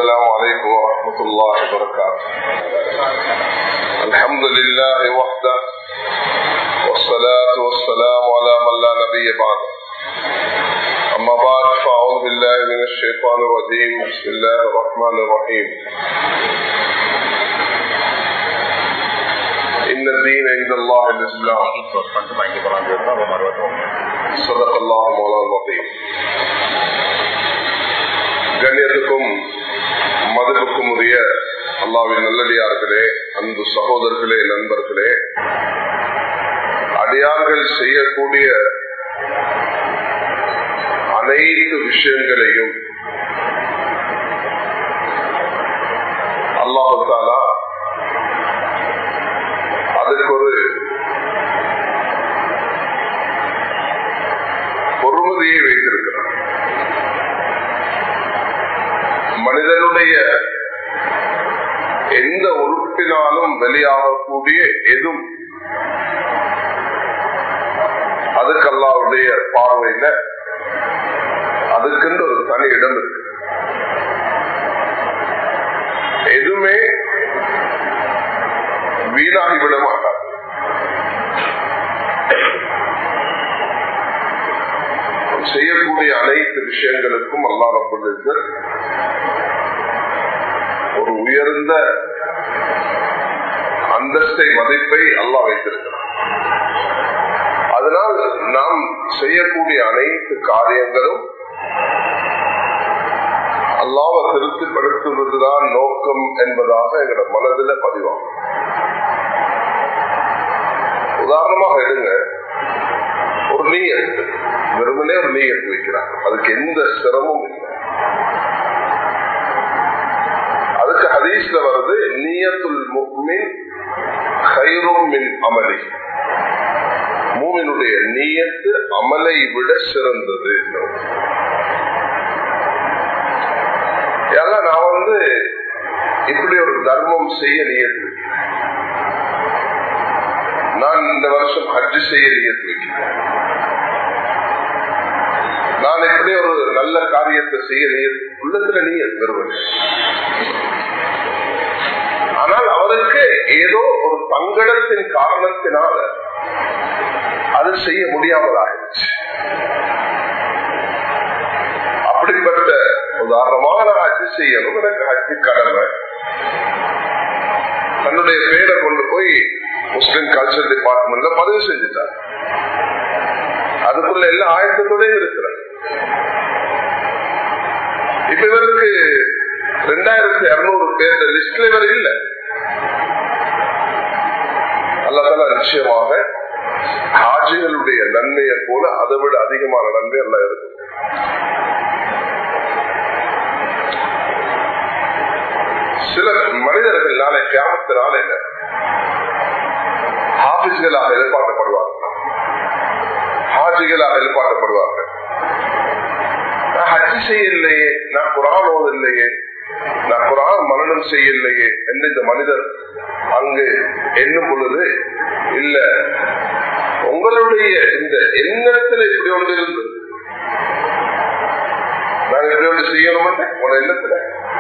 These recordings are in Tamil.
السلام عليكم ورحمة الله وبركاته الحمد لله وحده والصلاة والسلام على من لا نبي بعده أما بعد فأعوذ بالله من الشيطان الرجيم بسم الله الرحمن الرحيم إن الدين عند الله الإسلام صدق الله مولانا العظيم கண்ணியத்துக்கும் மதிப்புக்கும் உரிய அல்லாவின் நல்லடியார்களே அன்பு சகோதரர்களே நண்பர்களே அடியார்கள் செய்யக்கூடிய அனைத்து விஷயங்களையும் அல்லாஹு தாலா அதுக்கு ஒரு பொறுமதியை வைத்திருக்கிறார் மனிதனுடைய எந்த உறுப்பினாலும் வெளியாகக்கூடிய எதுவும் அதுக்கு அல்லாவுடைய பார்வையில அதுக்குன்னு ஒரு தனி இடம் இருக்கு எதுவுமே வீணாகி விட மாட்டார் செய்யக்கூடிய அனைத்து விஷயங்களுக்கும் அல்லா ரபுல் ஒரு உயர்ந்த அந்தஸ்தை மதிப்பை அல்லா வைத்திருக்கிறார் அதனால் நாம் செய்யக்கூடிய அனைத்து காரியங்களும் அல்லாவை திருப்திப்படுத்துவதுதான் நோக்கம் என்பதாக எங்களோட மனதில் பதிவாகும் உதாரணமாக எடுங்க ஒரு நீயத்து வெறுமனே ஒரு நீயத்து வைக்கிறாங்க அதுக்கு எந்த சிரமமும் இல்லை அதுக்கு ஹதீஸ்ல வருது நீயத்துல் முக்மின் கைரும் மின் அமலி மூமினுடைய நீயத்து அமலை விட சிறந்தது ஏன்னா நான் வந்து இப்படி ஒரு தர்மம் செய்ய நியத்து நான் இந்த வருஷம் ஹஜ்ஜு செய்ய நியத்து வைக்கிறேன் நான் எப்படி ஒரு நல்ல காரியத்தை செய்ய நியத்து உள்ளத்துல நீயத் பெறுவது ஆனால் அவருக்கு ஏதோ ஒரு பங்கடத்தின் காரணத்தினால அது செய்ய முடியாமல் ஆயிடுச்சு அப்படிப்பட்ட உதாரணமாக நான் ஹஜ்ஜு செய்யணும் எனக்கு ஹஜ்ஜு கடமை தன்னுடைய பேரை கொண்டு போய் முஸ்லிம் கல்ச்சர் டிபார்ட்மெண்ட்ல பதிவு செஞ்சுட்டார் அதுக்குள்ள எல்லா ஆயத்தத்தோடய இருக்கிறார் இப்ப இவருக்கு ரெண்டாயிரத்தி இருநூறு பேர் லிஸ்ட்ல இவர் இல்ல அல்லதால நிச்சயமாக ஹாஜிகளுடைய நன்மையை போல அதை விட அதிகமான நன்மை எல்லாம் இருக்கு சில மனிதர்கள் நாளை கிராமத்தினால என்ன ஹாபிஸ்களாக எதிர்பார்க்கப்படுவார்கள் ஹாஜிகளாக எதிர்பார்க்கப்படுவார்கள் நான் ஹஜ்ஜி செய்யலையே நான் குரான் ஓதலையே நான் குரான் மரணம் செய்யலையே என்று இந்த மனிதர் அங்கு எண்ணும் பொழுது இல்ல உங்களுடைய இந்த எண்ணத்துல இப்படி ஒன்று இருந்தது நாங்க இப்படி ஒன்று செய்யணும் உங்களோட எண்ணத்துல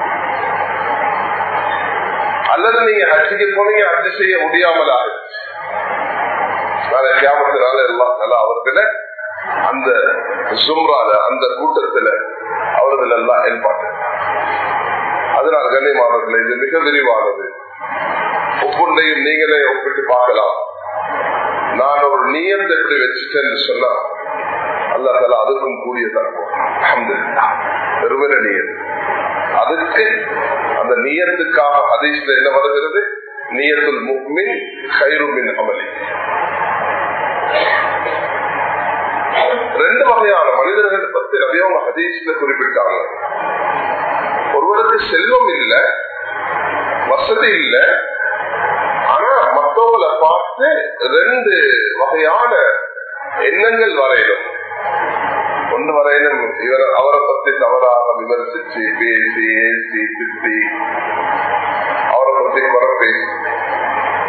அல்லது நீங்க ஹஜ்ஜுக்கு போனீங்க ஹஜ்ஜு செய்ய முடியாமல் ஆயிடுச்சு நாளை கேமத்தினால எல்லாம் நல்லா அவர்களை அந்த சும்ரால அந்த கூட்டத்துல அவர்கள் எல்லாம் ஏற்பாட்டு அதனால் கண்ணியமானவர்கள் இது மிக விரிவானது ஒவ்வொன்றையும் நீங்களே ஒப்பிட்டு பார்க்கலாம் நான் ஒரு நீயத்தை எப்படி வச்சுட்டேன்னு சொன்னா அல்லா தலா அதுக்கும் கூடிய தருவோம் வெறுமன நீயத் அதுக்கு அந்த நீயத்துக்காக அதிர்ஷ்ட என்ன வருகிறது நீயத்துல் முக்மின் கைருமின் அமலி ரெண்டு வகையான மனிதர்களை பத்தி நிறைய ஹதீஸ்ல குறிப்பிட்டாங்க ஒருவருக்கு செல்வம் இல்ல வசதி இல்ல ஆனா மற்றவங்களை பார்த்து ரெண்டு வகையான எண்ணங்கள் வரையணும் ஒன்று வரையிலும் இவர் அவரை பத்தி தவறாக விமர்சிச்சு பேசி ஏசி திட்டி அவரை பத்தி குறை பேசி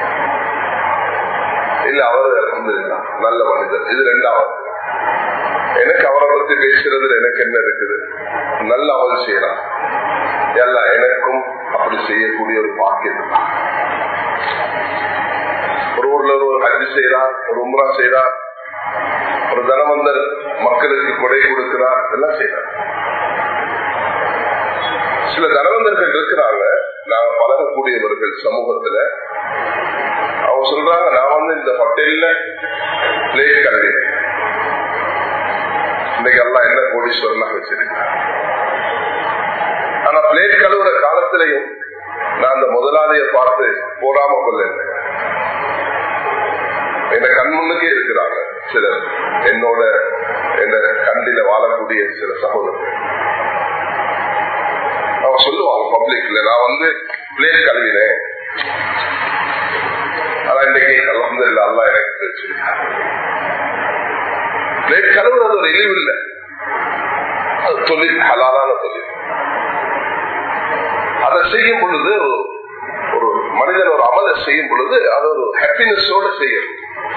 இல்ல அவர் நல்ல மனிதர் இது ரெண்டாவது எனக்கு அவரை பத்தி பேசுறதுல எனக்கு என்ன இருக்குது நல்ல அமல் செய்யலாம் எல்லாம் எனக்கும் அப்படி செய்யக்கூடிய ஒரு பாக்கியம் ஒரு ஊர்ல ஒரு ஹஜ் செய்யறார் ஒரு உம்ரா செய்யறார் ஒரு தனவந்தர் மக்களுக்கு கொடை கொடுக்கிறார் இதெல்லாம் செய்யறார் சில தனவந்தர்கள் இருக்கிறாங்க நாங்க பழகக்கூடியவர்கள் சமூகத்துல அவங்க சொல்றாங்க நான் வந்து இந்த ஹோட்டல்ல பிளேட் கழுவினேன் இன்னைக்கு எல்லாம் என்ன கோடீஸ்வரனாக வச்சிருக்கேன் ஆனா பிளேட் கழுவுற காலத்திலையும் நான் அந்த முதலாளியை பார்த்து போடாம கொள்ள என்ன கண் முன்னுக்கே இருக்கிறாங்க சிலர் என்னோட என்ன கண்டில வாழக்கூடிய சில சகோதரர்கள் அவங்க சொல்லுவாங்க பப்ளிக்ல நான் வந்து பிளேட் கழுவினேன் ஆனா இன்னைக்கு வந்து இல்ல அல்லா எனக்கு பிளேட் கழுவுறது ஒரு இழிவு இல்லை அது தொழில் ஹலாலான தொழில் அதை செய்யும் பொழுது ஒரு மனிதன் ஒரு அமலை செய்யும் பொழுது அது ஒரு ஹாப்பினஸோட செய்யும்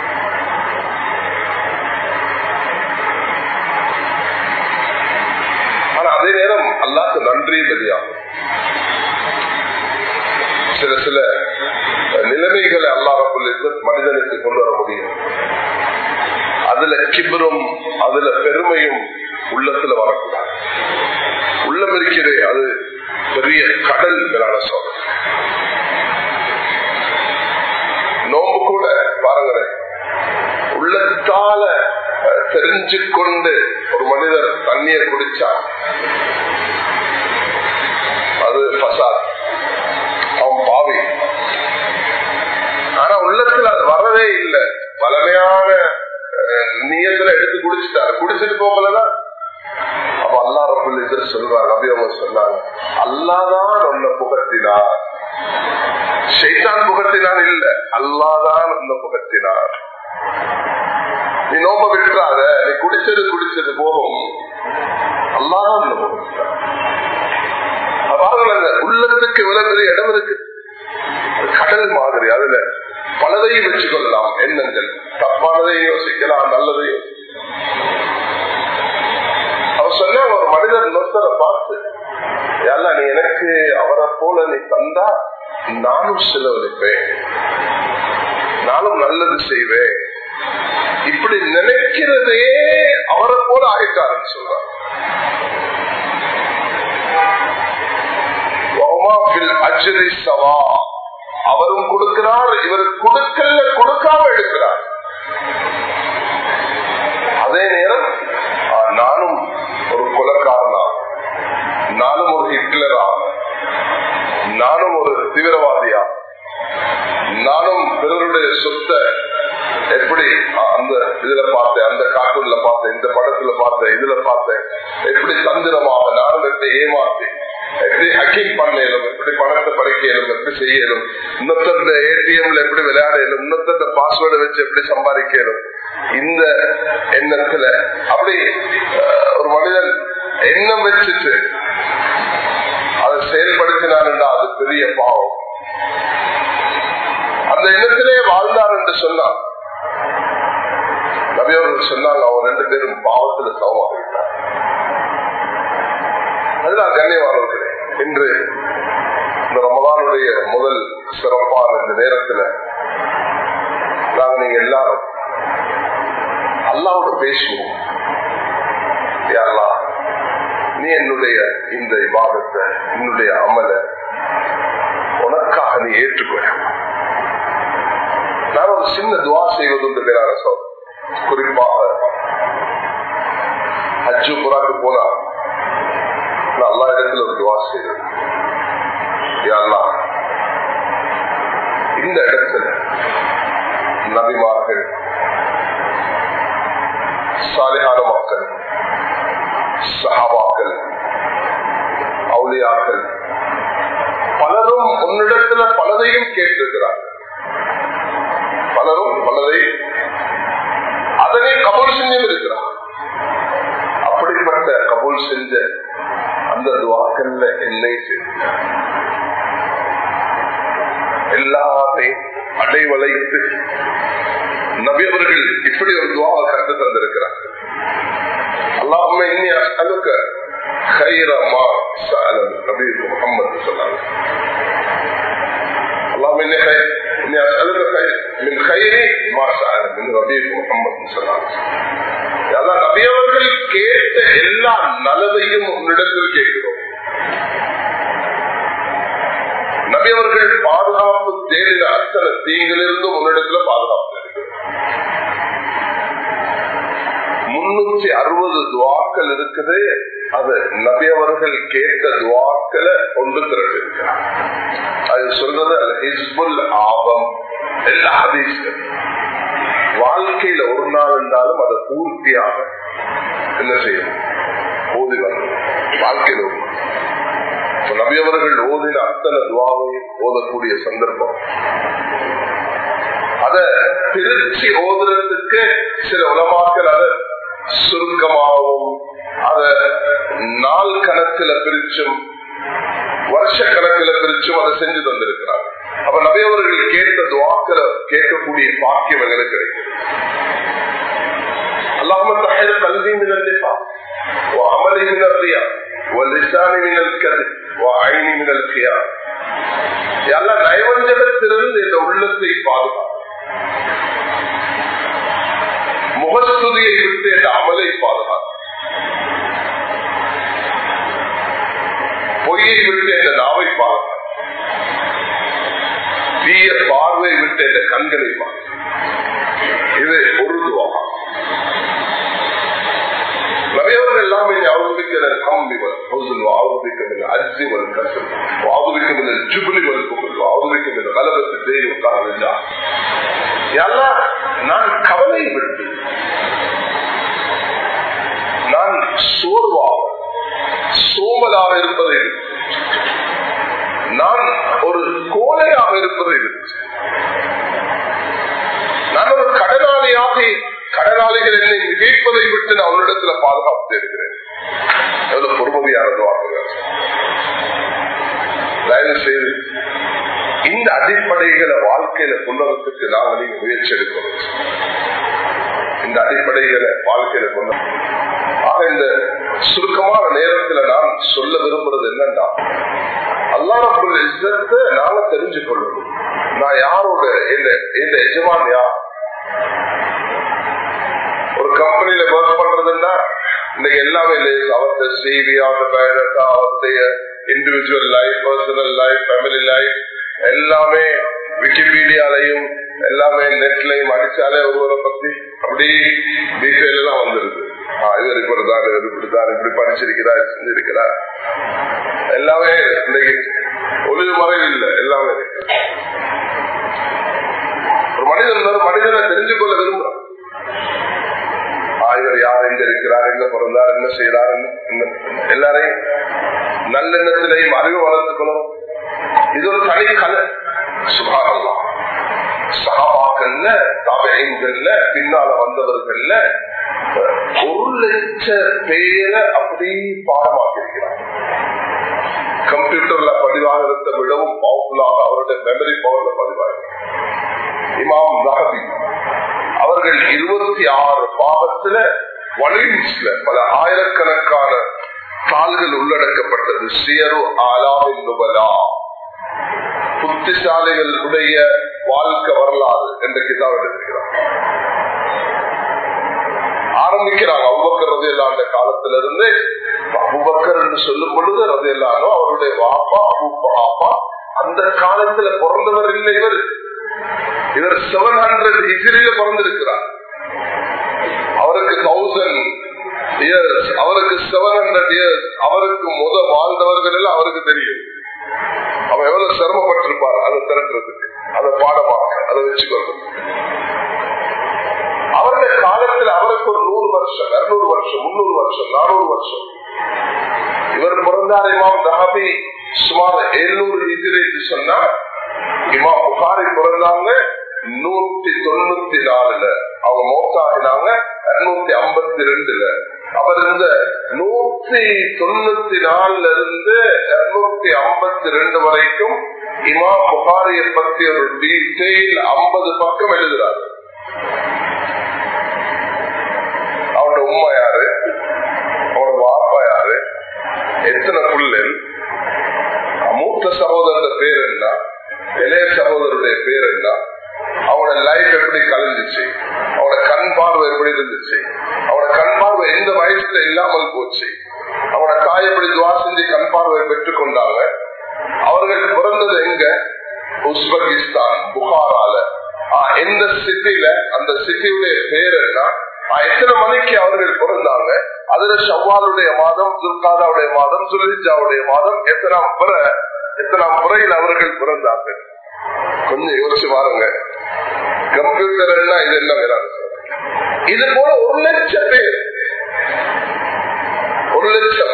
ஆனா அதே நேரம் அல்லாக்கு நன்றி தெரியாகும் சில சில நிலைமைகளை அல்லாஹுல் மனிதனுக்கு கொண்டு வர முடியும் அதுல கிபரும் அதுல பெருமையும் உள்ளத்துல வரக்கூடாது உள்ளம் இருக்கிறது அது பெரிய கடல் மேலான சோதனை நோம்பு கூட பாருங்களேன் உள்ளத்தால தெரிஞ்சு கொண்டு ஒரு மனிதர் தண்ணியை குடிச்சா அது பசாத் அவன் பாவி ஆனா உள்ளத்துல அது வரவே இல்லை பழமையான நீயத்துல எடுத்து குடிச்சிட்டாரு குடிச்சிட்டு போகலதான் அப்ப அல்லா ரபுல் சொல்றாங்க அப்படி அவங்க சொன்னாங்க அல்லாதான் உன்னை புகத்தினார் ஷைத்தான் புகத்தினார் இல்ல அல்லாதான் உன்னை புகத்தினார் நீ நோம்ப விட்டுறாத நீ குடிச்சது குடிச்சது போகும் அல்லாதான் உன்னை புகத்தினார் அதாவது உள்ளத்துக்கு விளங்குற இடம் இருக்கு கடல் மாதிரி அதுல பலதையும் வச்சுக்கொள்ளலாம் எண்ணங்கள் தப்பானதையும் யோசிக்கலாம் நல்லதையும் அவர் சொன்ன ஒரு மனிதர் நொத்தரை பார்த்து யாரா நீ எனக்கு அவரை போல நீ தந்தா நானும் செலவழிப்பேன் நானும் நல்லது செய்வேன் இப்படி நினைக்கிறதே அவரை போல ஆயிட்டாருன்னு சொல்றார் அவரும் கொடுக்கிறார் இவர் கொடுக்கல கொடுக்காம எடுக்கிறார் அதே நேரம் நானும் ஒரு கொலக்காரனா நானும் ஒரு ஹிட்லரா நானும் ஒரு தீவிரவாதியா நானும் பிறருடைய சொத்த எப்படி அந்த இதுல பார்த்தேன் அந்த கார்ட்டூன்ல பார்த்தேன் இந்த படத்துல பார்த்தேன் இதுல பார்த்தேன் எப்படி தந்திரமாக நானும் எப்படி ஏமாத்தி எப்படி ஹக்கிங் பண்ணலும் எப்படி பணத்தை படைக்கலும் எப்படி செய்யலும் இன்னொருத்த ஏடிஎம்ல எப்படி விளையாடலும் இன்னொருத்த பாஸ்வேர்டை வச்சு எப்படி சம்பாதிக்கலும் இந்த எண்ணத்துல அப்படி ஒரு மனிதன் எண்ணம் வச்சுட்டு அதை செயல்படுத்தினார் அது பெரிய பாவம் அந்த எண்ணத்திலே வாழ்ந்தார் என்று சொன்னார் நபியவர்கள் சொன்னாங்க அவர் ரெண்டு பேரும் பாவத்துல சமமாக விட்டார் அதுதான் கண்ணியமானவர்களே இன்று இந்த ரமதானுடைய முதல் சிறப்பான இந்த நேரத்துல நாங்க நீங்க எல்லாரும் அல்லாவோட பேசுவோம் யாரா நீ என்னுடைய இந்த விவாதத்தை என்னுடைய அமல உனக்காக நீ ஏற்றுக்கொள்ள நான் ஒரு சின்ன துவா செய்வது பேரான சொல் குறிப்பாக ஹஜ்ஜு புறாக்கு போனா நான் எல்லா இடத்துல ஒரு துவா செய்தேன் இந்த இடத்துல நபிமார்கள் சாலையான மக்கள் சஹாபாக்கள் அவுளியாக்கள் பலரும் உன்னிடத்துல பலதையும் கேட்டிருக்கிறார்கள் பலரும் பலதை அதனை கபூல் செஞ்சும் இருக்கிறார் அப்படிப்பட்ட கபூல் செஞ்ச அந்த துவாக்கல்ல என்னை சேர்த்தார் எல்லாரையும் அடைவளைத்து நபியவர்கள் இப்படி ஒரு துவாவை கற்று தந்திருக்கிறார் اللهم اني اسالك خير ما سال النبي محمد صلى الله عليه وسلم اللهم اني خير اني اسالك خير من خير ما سال من ربيب محمد صلى الله عليه وسلم அதான் நபியவர்கள் கேட்ட எல்லா நலவையும் உன்னிடத்தில் கேட்கிறோம் நபியவர்கள் பாதுகாப்பு தேடின அத்தனை தீங்கிலிருந்தும் உன்னிடத்துல பாதுகாப்பு தேடுகிறோம் முன்னூற்றி அறுபது துவாக்கள் இருக்குது அது நபியவர்கள் கேட்ட துவாக்களை கொண்டு திரட்டு அது சொல்றது அது ஹிஸ்புல் ஆபம் எல்லா ஹதீஸ்கள் வாழ்க்கையில ஒரு நாள் இருந்தாலும் அதை பூர்த்தியாக என்ன செய்யணும் ஓதி வரணும் வாழ்க்கையில ஒரு நாள். இப்ப நபியவர்கள் ஓதின அத்தனை துவாவையும் ஓதக்கூடிய சந்தர்ப்பம் அத பிரிச்சு ஓதுறதுக்கு சில உலமாக்கள் அதை சுருக்கமாகவும் அத நாள் கணக்குல பிரிச்சும் வருஷ கணக்குல பிரிச்சும் அதை செஞ்சு தந்திருக்கிறாங்க அப்ப நபியவர்கள் கேட்ட துவாக்களை கேட்கக்கூடிய பாக்கியம் எங்களுக்கு கிடைக்கும் اللهم طهر قلبي من النفاق وعملي من الرياء ولساني من الكذب وعيني من الخيار எல்லாம் நயவஞ்சகத்திலிருந்து இந்த உள்ளத்தை பாதுகாக்கும் முகஸ்துதியை விட்டு இந்த அமலை பாதுகாக்கும் பொய்யை விட்டு இந்த நாவை பாதுகாக்கும் தீய பார்வை விட்டு இந்த கண்களை பாதுகாக்கும் இது ஒரு துவா நிறையவர்கள் எல்லாமே أعوذ بك من الهم والحزن وأعوذ بك من العجز والكسل وأعوذ بك من الجبن والبخل وأعوذ بك من غلبة الدين وقهر الله يا الله நான் கவலை விட்டு நான் சோர்வாக சோமலாக இருப்பதை விட்டு நான் ஒரு கோலையாக இருப்பதை விட்டு நான் ஒரு கடனாளியாக கடனாளிகள் என்னை மிகைப்பதை விட்டு நான் அவரிடத்துல பாதுகாப்பு தேடுகிறேன் எவ்வளவு பொறுமதியானது வாக்குகள் தயவு செய்து இந்த அடிப்படைகளை வாழ்க்கையில கொண்டதுக்கு நாங்கள் நீங்க முயற்சி எடுக்கணும் இந்த அடிப்படைகளை வாழ்க்கையில கொண்டு ஆக இந்த சுருக்கமான நேரத்துல நான் சொல்ல விரும்புறது என்னன்னா அல்லா ரபுல் இஸ்ஸத்தை நாங்க தெரிஞ்சு கொள்ளணும் நான் யாரோட இந்த இந்த எஜமான் யார் ஒரு கம்பெனில ஒர்க் பண்றதுன்னா இன்னைக்கு எல்லாமே அவர்த்த சிவி அவர்த்த பயோடேட்டா அவருடைய individual life personal life family life எல்லாமே விக்கிபீடியாலையும் எல்லாமே நெட்லையும் அடிச்சாலே ஒருவரை பத்தி அப்படி டீட்டெயில் எல்லாம் வந்துருது இவர் இப்படிதான் இவர் இப்படிதான் இப்படி படிச்சிருக்கிறார் செஞ்சிருக்கிறார் எல்லாமே இன்னைக்கு ஒளிவு மறைவு இல்லை எல்லாமே இருக்கு. ஒரு மனிதன் ஒரு மனிதனை தெரிஞ்சு கொள்ள விரும்புறான் இவர் யார் எங்க இருக்கிறார் எங்க பிறந்தார் என்ன செய்யறார் எல்லாரையும் நல்லெண்ணத்திலையும் அறிவு வளர்த்துக்கணும் இது ஒரு தனி கலை சுகாதாரம் சகாபாக்கள்ல தாபகங்கள்ல பின்னால வந்தவர்கள்ல ஒரு லட்ச பேரை அப்படி பாடமாக்கி இருக்கிறார் கம்ப்யூட்டர்ல பதிவாகிறத விடவும் பவர்ஃபுல்லாக அவருடைய மெமரி பவர்ல பதிவாக இமாம் நகதி அவர்கள் இருபத்தி ஆறு பாகத்துல வலிம்ஸ்ல பல ஆயிரக்கணக்கான தாள்கள் உள்ளடக்கப்பட்டது சியரு ஆலாவின் நுபலா புத்திசாலிகளுடைய வாழ்க்கை வரலாறு என்ற கிதாப் எடுக்கிறார் ஆரம்பிக்கிறாங்க அவ்வக்கர் ரதையெல்லாம் அந்த காலத்துல இருந்து அபுபக்கர் என்று சொல்லும் பொழுது ரதையெல்லானோ அவருடைய வாப்பா அபு பாப்பா அந்த காலத்துல பிறந்தவர் இல்லை இவர் இவர் செவன் ஹண்ட்ரட் ஹிஜிரியில பிறந்திருக்கிறார் அவருக்கு தௌசண்ட் இயர்ஸ் அவருக்கு செவன் ஹண்ட்ரட் இயர்ஸ் அவருக்கு முத வாழ்ந்தவர்கள் எல்லாம் அவருக்கு தெரியும் அவன் எவ்வளவு சிரமப்பட்டிருப்பார் அதை திரட்டுறதுக்கு அதை பாடமாக்க அதை வச்சுக்கொள்றது அவருடைய காலத்தில் அவருக்கு ஒரு நூறு வருஷம் இருநூறு வருஷம் முன்னூறு வருஷம் நானூறு வருஷம் இவர் பிறந்தார் இமாம் தஹாபி சுமார் எழுநூறு ஹிஜிரி சொன்னா இமாம் புகாரி பிறந்தாங்க நூத்தி தொண்ணூத்தி நாலுல அவங்க மோசாகினாங்க இருநூத்தி ஐம்பத்தி ரெண்டுல அவர் இந்த நூத்தி தொண்ணூத்தி நாலுல இருந்து இருநூத்தி ஐம்பத்தி ரெண்டு வரைக்கும் இமாம் புகாரிய பத்தி ஒரு டீட்டெயில் ஐம்பது பக்கம் எழுதுறாரு அவரோட உண்மை யாரு எத்தனை புள்ளல் மூத்த சகோதரர் பேர் என்ன இளைய சகோதரருடைய பேர் என்ன அவனோட லைஃப் எப்படி கலைஞ்சிச்சு அவனோட கண் பார்வை எப்படி இருந்துச்சு அவனோட கண் பார்வை எந்த வயசுல இல்லாமல் போச்சு அவனோட தாய் எப்படி துவா செஞ்சு கண் பார்வை பெற்றுக் கொண்டாங்க அவர்கள் பிறந்தது எங்க உஸ்பெகிஸ்தான் புகாரால ஆஹ், எந்த சிட்டில அந்த சிட்டியுடைய பேர் என்ன ஆஹ், எத்தனை மணிக்கு அவர்கள் பிறந்தாங்க அதுல ஷவ்வாலுடைய மாதம் துர்காதாவுடைய மாதம் சுலிஜாவுடைய மாதம் எத்தனாம் பிற எத்தனாம் முறையில் அவர்கள் பிறந்தார்கள் கொஞ்சம் யோசிச்சு பாருங்க கம்ப்யூட்டர் எல்லாம் இது எல்லாம் வராது இது போல ஒரு லட்சம் பேர் ஒரு லட்சம்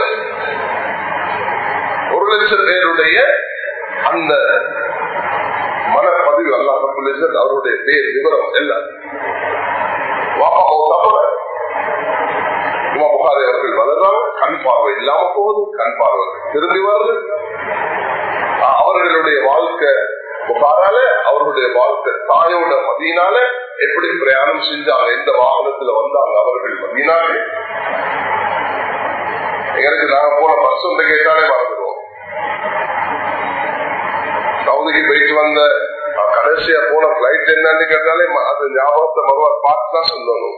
ஒரு லட்சம் பேருடைய அந்த மனப்பதிவு அல்லாஹ் அவருடைய பேர் விவரம் எல்லாம் வாப்பா மௌத்தா இமா புகாரி அவர்கள் வளர்றாங்க கண் பார்வை இல்லாம போகுது கண் பார்வை திரும்பி வருது ஆஹ் அவர்களுடைய வாழ்க்கை புகாரால அவர்களுடைய வாழ்க்கை தாயோட மதியினால எப்படி பிரயாணம் செஞ்சாங்க எந்த வாகனத்துல வந்தாங்க அவர்கள் மதியினால எங்களுக்கு நாங்க போன பஸ் வந்து கேட்டாலே மறந்துடுவோம் சவுதிக்கு போயிட்டு வந்த அஹ், கடைசியா போன பிளைட் என்னன்னு கேட்டாலே ம- அது ஞாபகத்தை மறுவார் பார்த்து தான் சொல்லணும்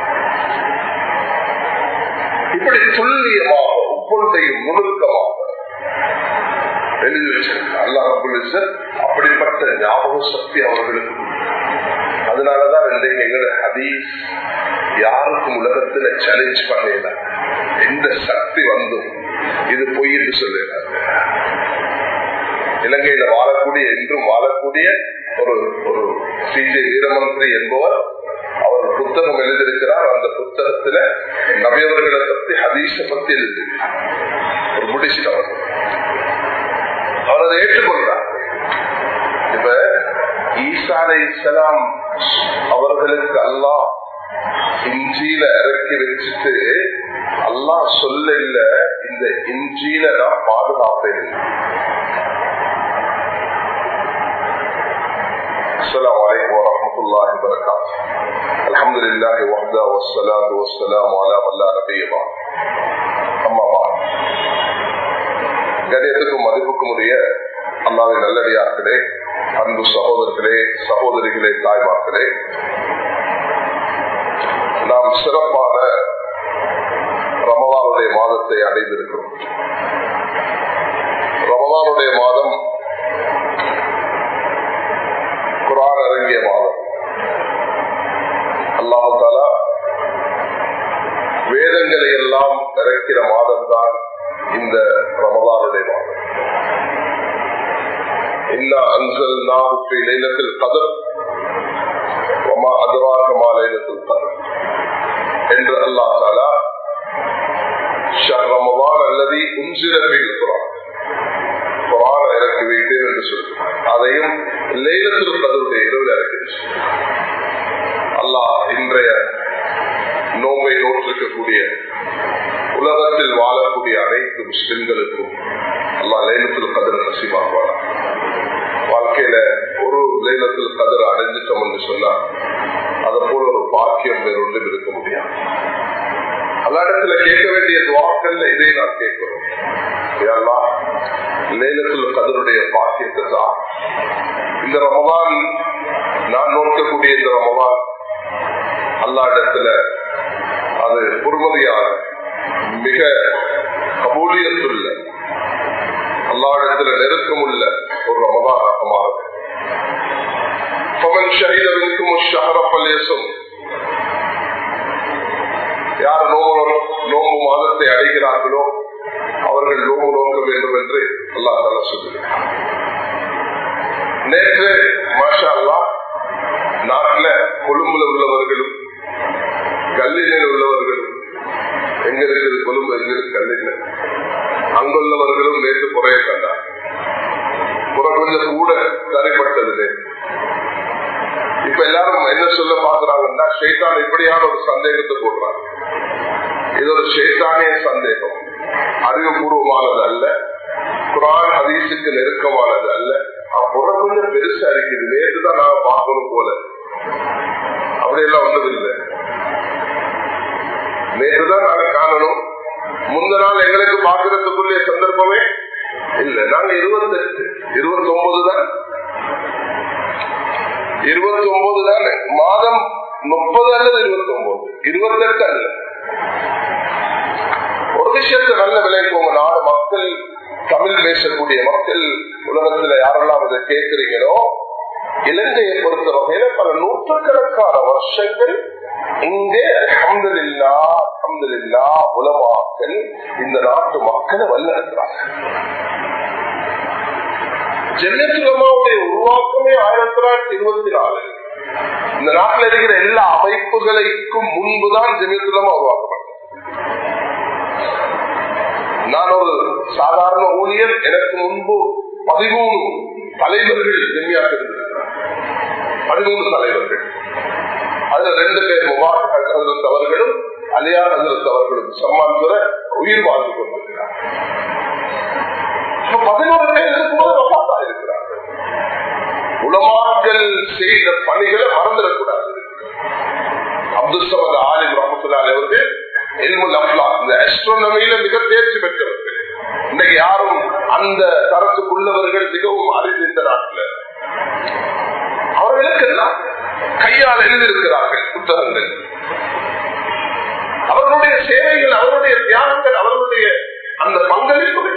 இப்படி துல்லியமாக ஒவ்வொன்றையும் முழுக்கமாக எழுதி வச்சிருக்காங்க அல்லாஹ் ரப்பல் இஸ்ஸத் அப்படிப்பட்ட ஞாபக சக்தி அவர்களுக்கு உண்டு. அதனாலதான் இன்றைக்கு எங்களோட ஹதீஸ் யாருக்கும் உலகத்துல சேலஞ்ச் பண்ணல எந்த சக்தி வந்தும் இது பொய் என்று சொல்லுறாங்க இலங்கையில வாழக்கூடிய இன்றும் வாழக்கூடிய ஒரு ஒரு சிஜே வீரமந்திரி என்பவர் அவர் புத்தகம் எழுதியிருக்கிறார் அந்த புத்தகத்துல நபியவர்களை பத்தி ஹதீஸ பத்தி எழுதியிருக்கிறார் ஒரு புடிஸ்ட் அவர் அவர் அதை ஏற்றுக்கொள்றார் இப்ப ஈசா அலை இஸ்லாம் அவர்களுக்கு அல்லாஹ் இஞ்சியில இறக்கி வச்சுட்டு அல்லாஹ் சொல்ல இல்ல இந்த இஞ்சியில நான் பாதுகாப்பேன் السلام عليكم ورحمة الله وبركاته الحمد لله وحده والصلاة والسلام على من لا نبي بعد أما بعد கணியத்துக்கும் மதிப்புக்கும் உரிய அல்லாவின் நல்லடியார்களே அன்பு சகோதரர்களே சகோதரிகளே தாய்மார்களே நாம் சிறப்பான ரமவானுடைய மாதத்தை அடைந்திருக்கிறோம் ரமவானுடைய மாதம் குரான் இறங்கிய மாதம் அல்லாஹு தாலா வேதங்களை எல்லாம் இறக்கிற மாதம் தான் இந்த ரமதானுடைய மாதம் இன்னா அன்சல் நாவுக்கு லைலத்தில் கதர் வமா அதுவாக லைலத்தில் கதர் என்று அல்லாஹ் தாலா ரமதான் அல்லது உஞ்சிரவில் குரான் குரான இறக்கி வைத்தேன் என்று சொல்கிறார் அதையும் லைலத்தில் கதருடைய இரவில் இறக்கி அல்லாஹ் இன்றைய நோம்பை நோற்றிருக்கக்கூடிய உலகத்தில் வாழக்கூடிய அனைத்து முஸ்லிம்களுக்கும் அல்லாஹ் லைலத்தில் கதிர நசிவாக்குவார் வாழ்க்கையில ஒரு லைலத்தில் கதிர அடைஞ்சிட்டோம் என்று சொன்னா அதை போல ஒரு பாக்கியம் வேறு ஒன்றும் இருக்க முடியாது அல்ல இடத்துல கேட்க வேண்டிய துவாக்கள்ல இதை நான் கேட்கிறோம் இதெல்லாம் லேலத்தில் கதருடைய பாக்கியத்தை தான் இந்த ரமதான் நான் நோக்கக்கூடிய இந்த ரமதான் அல்லா இடத்துல அது பொறுமதியான மிக கபூலியத்துள்ள அல்லா இடத்துல நெருக்கமுள்ள ஒரு ரமதானாக மாறுது பவன் ஷஹீதவிற்கும் ஷஹரப்பல்லேசும் யார் நோம்பு நோம்பு மாதத்தை அடைகிறார்களோ அவர்கள் நோம்பு நோக்க வேண்டும் என்று அல்லா தலா சொல்லுகிறார் நேற்று மாஷா அல்லா நாட்டில் கொழும்புல உள்ளவர்களும் கல்லினில் உள்ளவர்களும் எங்க இருக்குது கொழும்பு எங்க இருக்கு கல்லின அங்குள்ளவர்களும் நேற்று குறைய கண்டார் குறை கொஞ்சம் கூட தரைப்பட்டது இப்ப எல்லாரும் என்ன சொல்ல பாக்குறாங்கன்னா ஷேத்தான் இப்படியான ஒரு சந்தேகத்தை போடுறாங்க இது ஒரு ஷேத்தானிய சந்தேகம் அறிவுபூர்வமானது அல்ல குரான் ஹதீஸுக்கு நெருக்கமானது அல்ல அப்புறம் கொஞ்சம் பெருசா இருக்குது நேற்று தான் நாங்க பார்க்கணும் போல அப்படியெல்லாம் ஒன்றும் இல்லை நேற்று தான் நாங்க காணணும் முந்த நாள் எங்களுக்கு பாக்குறதுக்குரிய சந்தர்ப்பமே இல்ல நாங்க இருபத்தெட்டு இருபத்தி ஒன்பது தான் இருபத்தி ஒன்பது தான் மாதம் முப்பது அல்லது இருபத்தி ஒன்பது இருபத்தெட்டு அல்ல ஒரு விஷயத்தை நல்ல விளைவிப்போங்க நாடு மக்கள் தமிழ் பேசக்கூடிய மக்கள் உலகத்துல யாரெல்லாம் இதை கேட்கிறீங்களோ இலங்கையை பொறுத்த வகையில பல நூற்றுக்கணக்கான வருஷங்கள் இங்கே அஹமதுல்லா அஹமதுல்லா உலமாக்கள் இந்த நாட்டு மக்களை வல்லெடுக்கிறாங்க ஜென்னத்துலமாவுடைய உருவாக்கமே ஆயிரத்தி தொள்ளாயிரத்தி இருபத்தி நாலு இந்த நாட்டில் இருக்கிற எல்லா அமைப்புகளுக்கும் முன்புதான் ஜெமியத்துலமா உருவாக்கப்பட்டது நான் ஒரு சாதாரண ஊழியர் எனக்கு முன்பு பதிமூணு தலைவர்கள் ஜெமியாக இருந்திருக்கிறார் பதிமூணு தலைவர்கள் அதுல ரெண்டு பேர் முபாரக் ஹசரத் அவர்களும் அலியா ஹசரத் அவர்களும் சம்மான் பெற உயிர் வாழ்ந்து கொண்டிருக்கிறார் பதினோரு பேர் இருக்கும்போது வபாத்தா இருக்கிறார்கள் உலமாக்கள் செய்த பணிகளை மறந்துடக்கூடாது அப்துல் சமத் ஆலிம் ரஹமத்துல்லாஹி அவர்கள் எல்முல் அப்லா இந்த அஸ்ட்ரோனமியில மிக தேர்ச்சி பெற்றவர்கள் இன்னைக்கு யாரும் அந்த தரத்துக்குள்ளவர்கள் மிகவும் அறிந்து இந்த நாட்டில் அவர்களுக்கெல்லாம் கையால் எழுதியிருக்கிறார்கள் புத்தகங்கள் அவர்களுடைய சேவைகள் அவருடைய தியாகங்கள் அவர்களுடைய அந்த பங்களிப்புகள்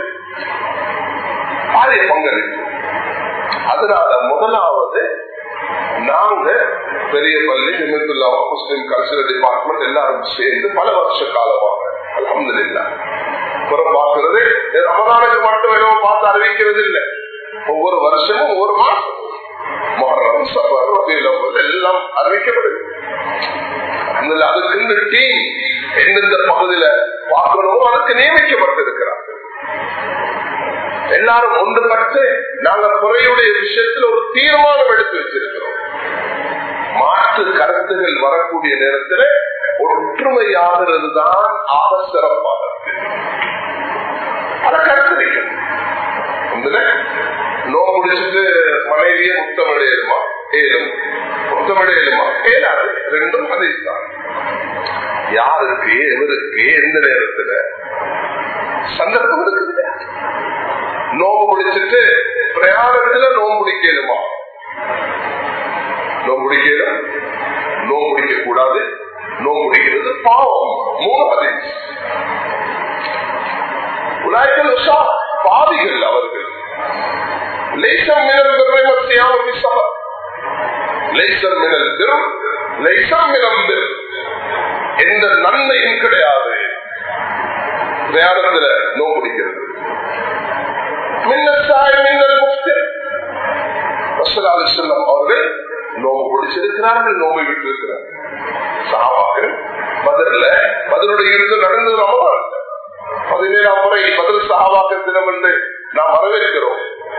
பாரிய பங்களிப்பு அதனால முதலாவது நாங்க பெரிய பள்ளி நிமித்துல்லா முஸ்லிம் கல்ச்சரல் டிபார்ட்மெண்ட் எல்லாரும் சேர்ந்து பல வருஷ காலமாக அலமது இல்ல பார்க்கிறது ரமதானுக்கு மட்டும் ஏதோ பார்த்து அறிவிக்கிறது இல்லை ஒவ்வொரு வருஷமும் ஒவ்வொரு மாசம் மொஹரம் சபர் ரபியுல் எல்லாம் அறிவிக்கப்படுது அதுக்கு டீம் எந்தெந்த பகுதியில பார்க்கணுமோ அதுக்கு நியமிக்கப்பட்டிருக்கிறார்கள் எல்லாரும் ஒன்றுபட்டு நாங்க குறையுடைய விஷயத்தில் ஒரு தீர்மானம் எடுத்து வச்சிருக்கிறோம் மாற்று கருத்துகள் வரக்கூடிய நேரத்தில் ஒற்றுமையாகிறது தான் ஆக சிறப்பானது அதை கருத்து நோ முடிச்சுட்டு மனைவியை முத்தமிடையலுமா ஏழும் முத்தமிடையலுமா ஏழாது ரெண்டும் அதைத்தான் யாருக்கு எவருக்கு எந்த நேரத்துல சந்தர்ப்பம் இருக்குது நோம்பு முடிச்சிட்டு பிரயாணத்துல நோம்பு முடிக்கலுமா நோம்பு முடிக்கல நோம்பு முடிக்க கூடாது நோம்பு முடிக்கிறது பாவம் மூணு பதிவு உலாய்கள் பாவிகள் அவர்கள் லேசம் மினல் பெருமையாமல் சபர் லேசம் மினல் திரும் லேசம் மினம் திரும் எந்த நன்மையும் கிடையாது பிரயாணத்துல நோம்பு முடிக்கிறது அவர்கள் நோம்பு பிடிச்சிருக்கிறார்கள் நோம்பை விட்டு இருக்கிறார்கள் சாவாக பதில பதிலுடைய இருந்து நடந்து ரமதான் பதினேழாம் முறை பதில் சகாவாக்க தினம் என்று நாம் வரவேற்கிறோம்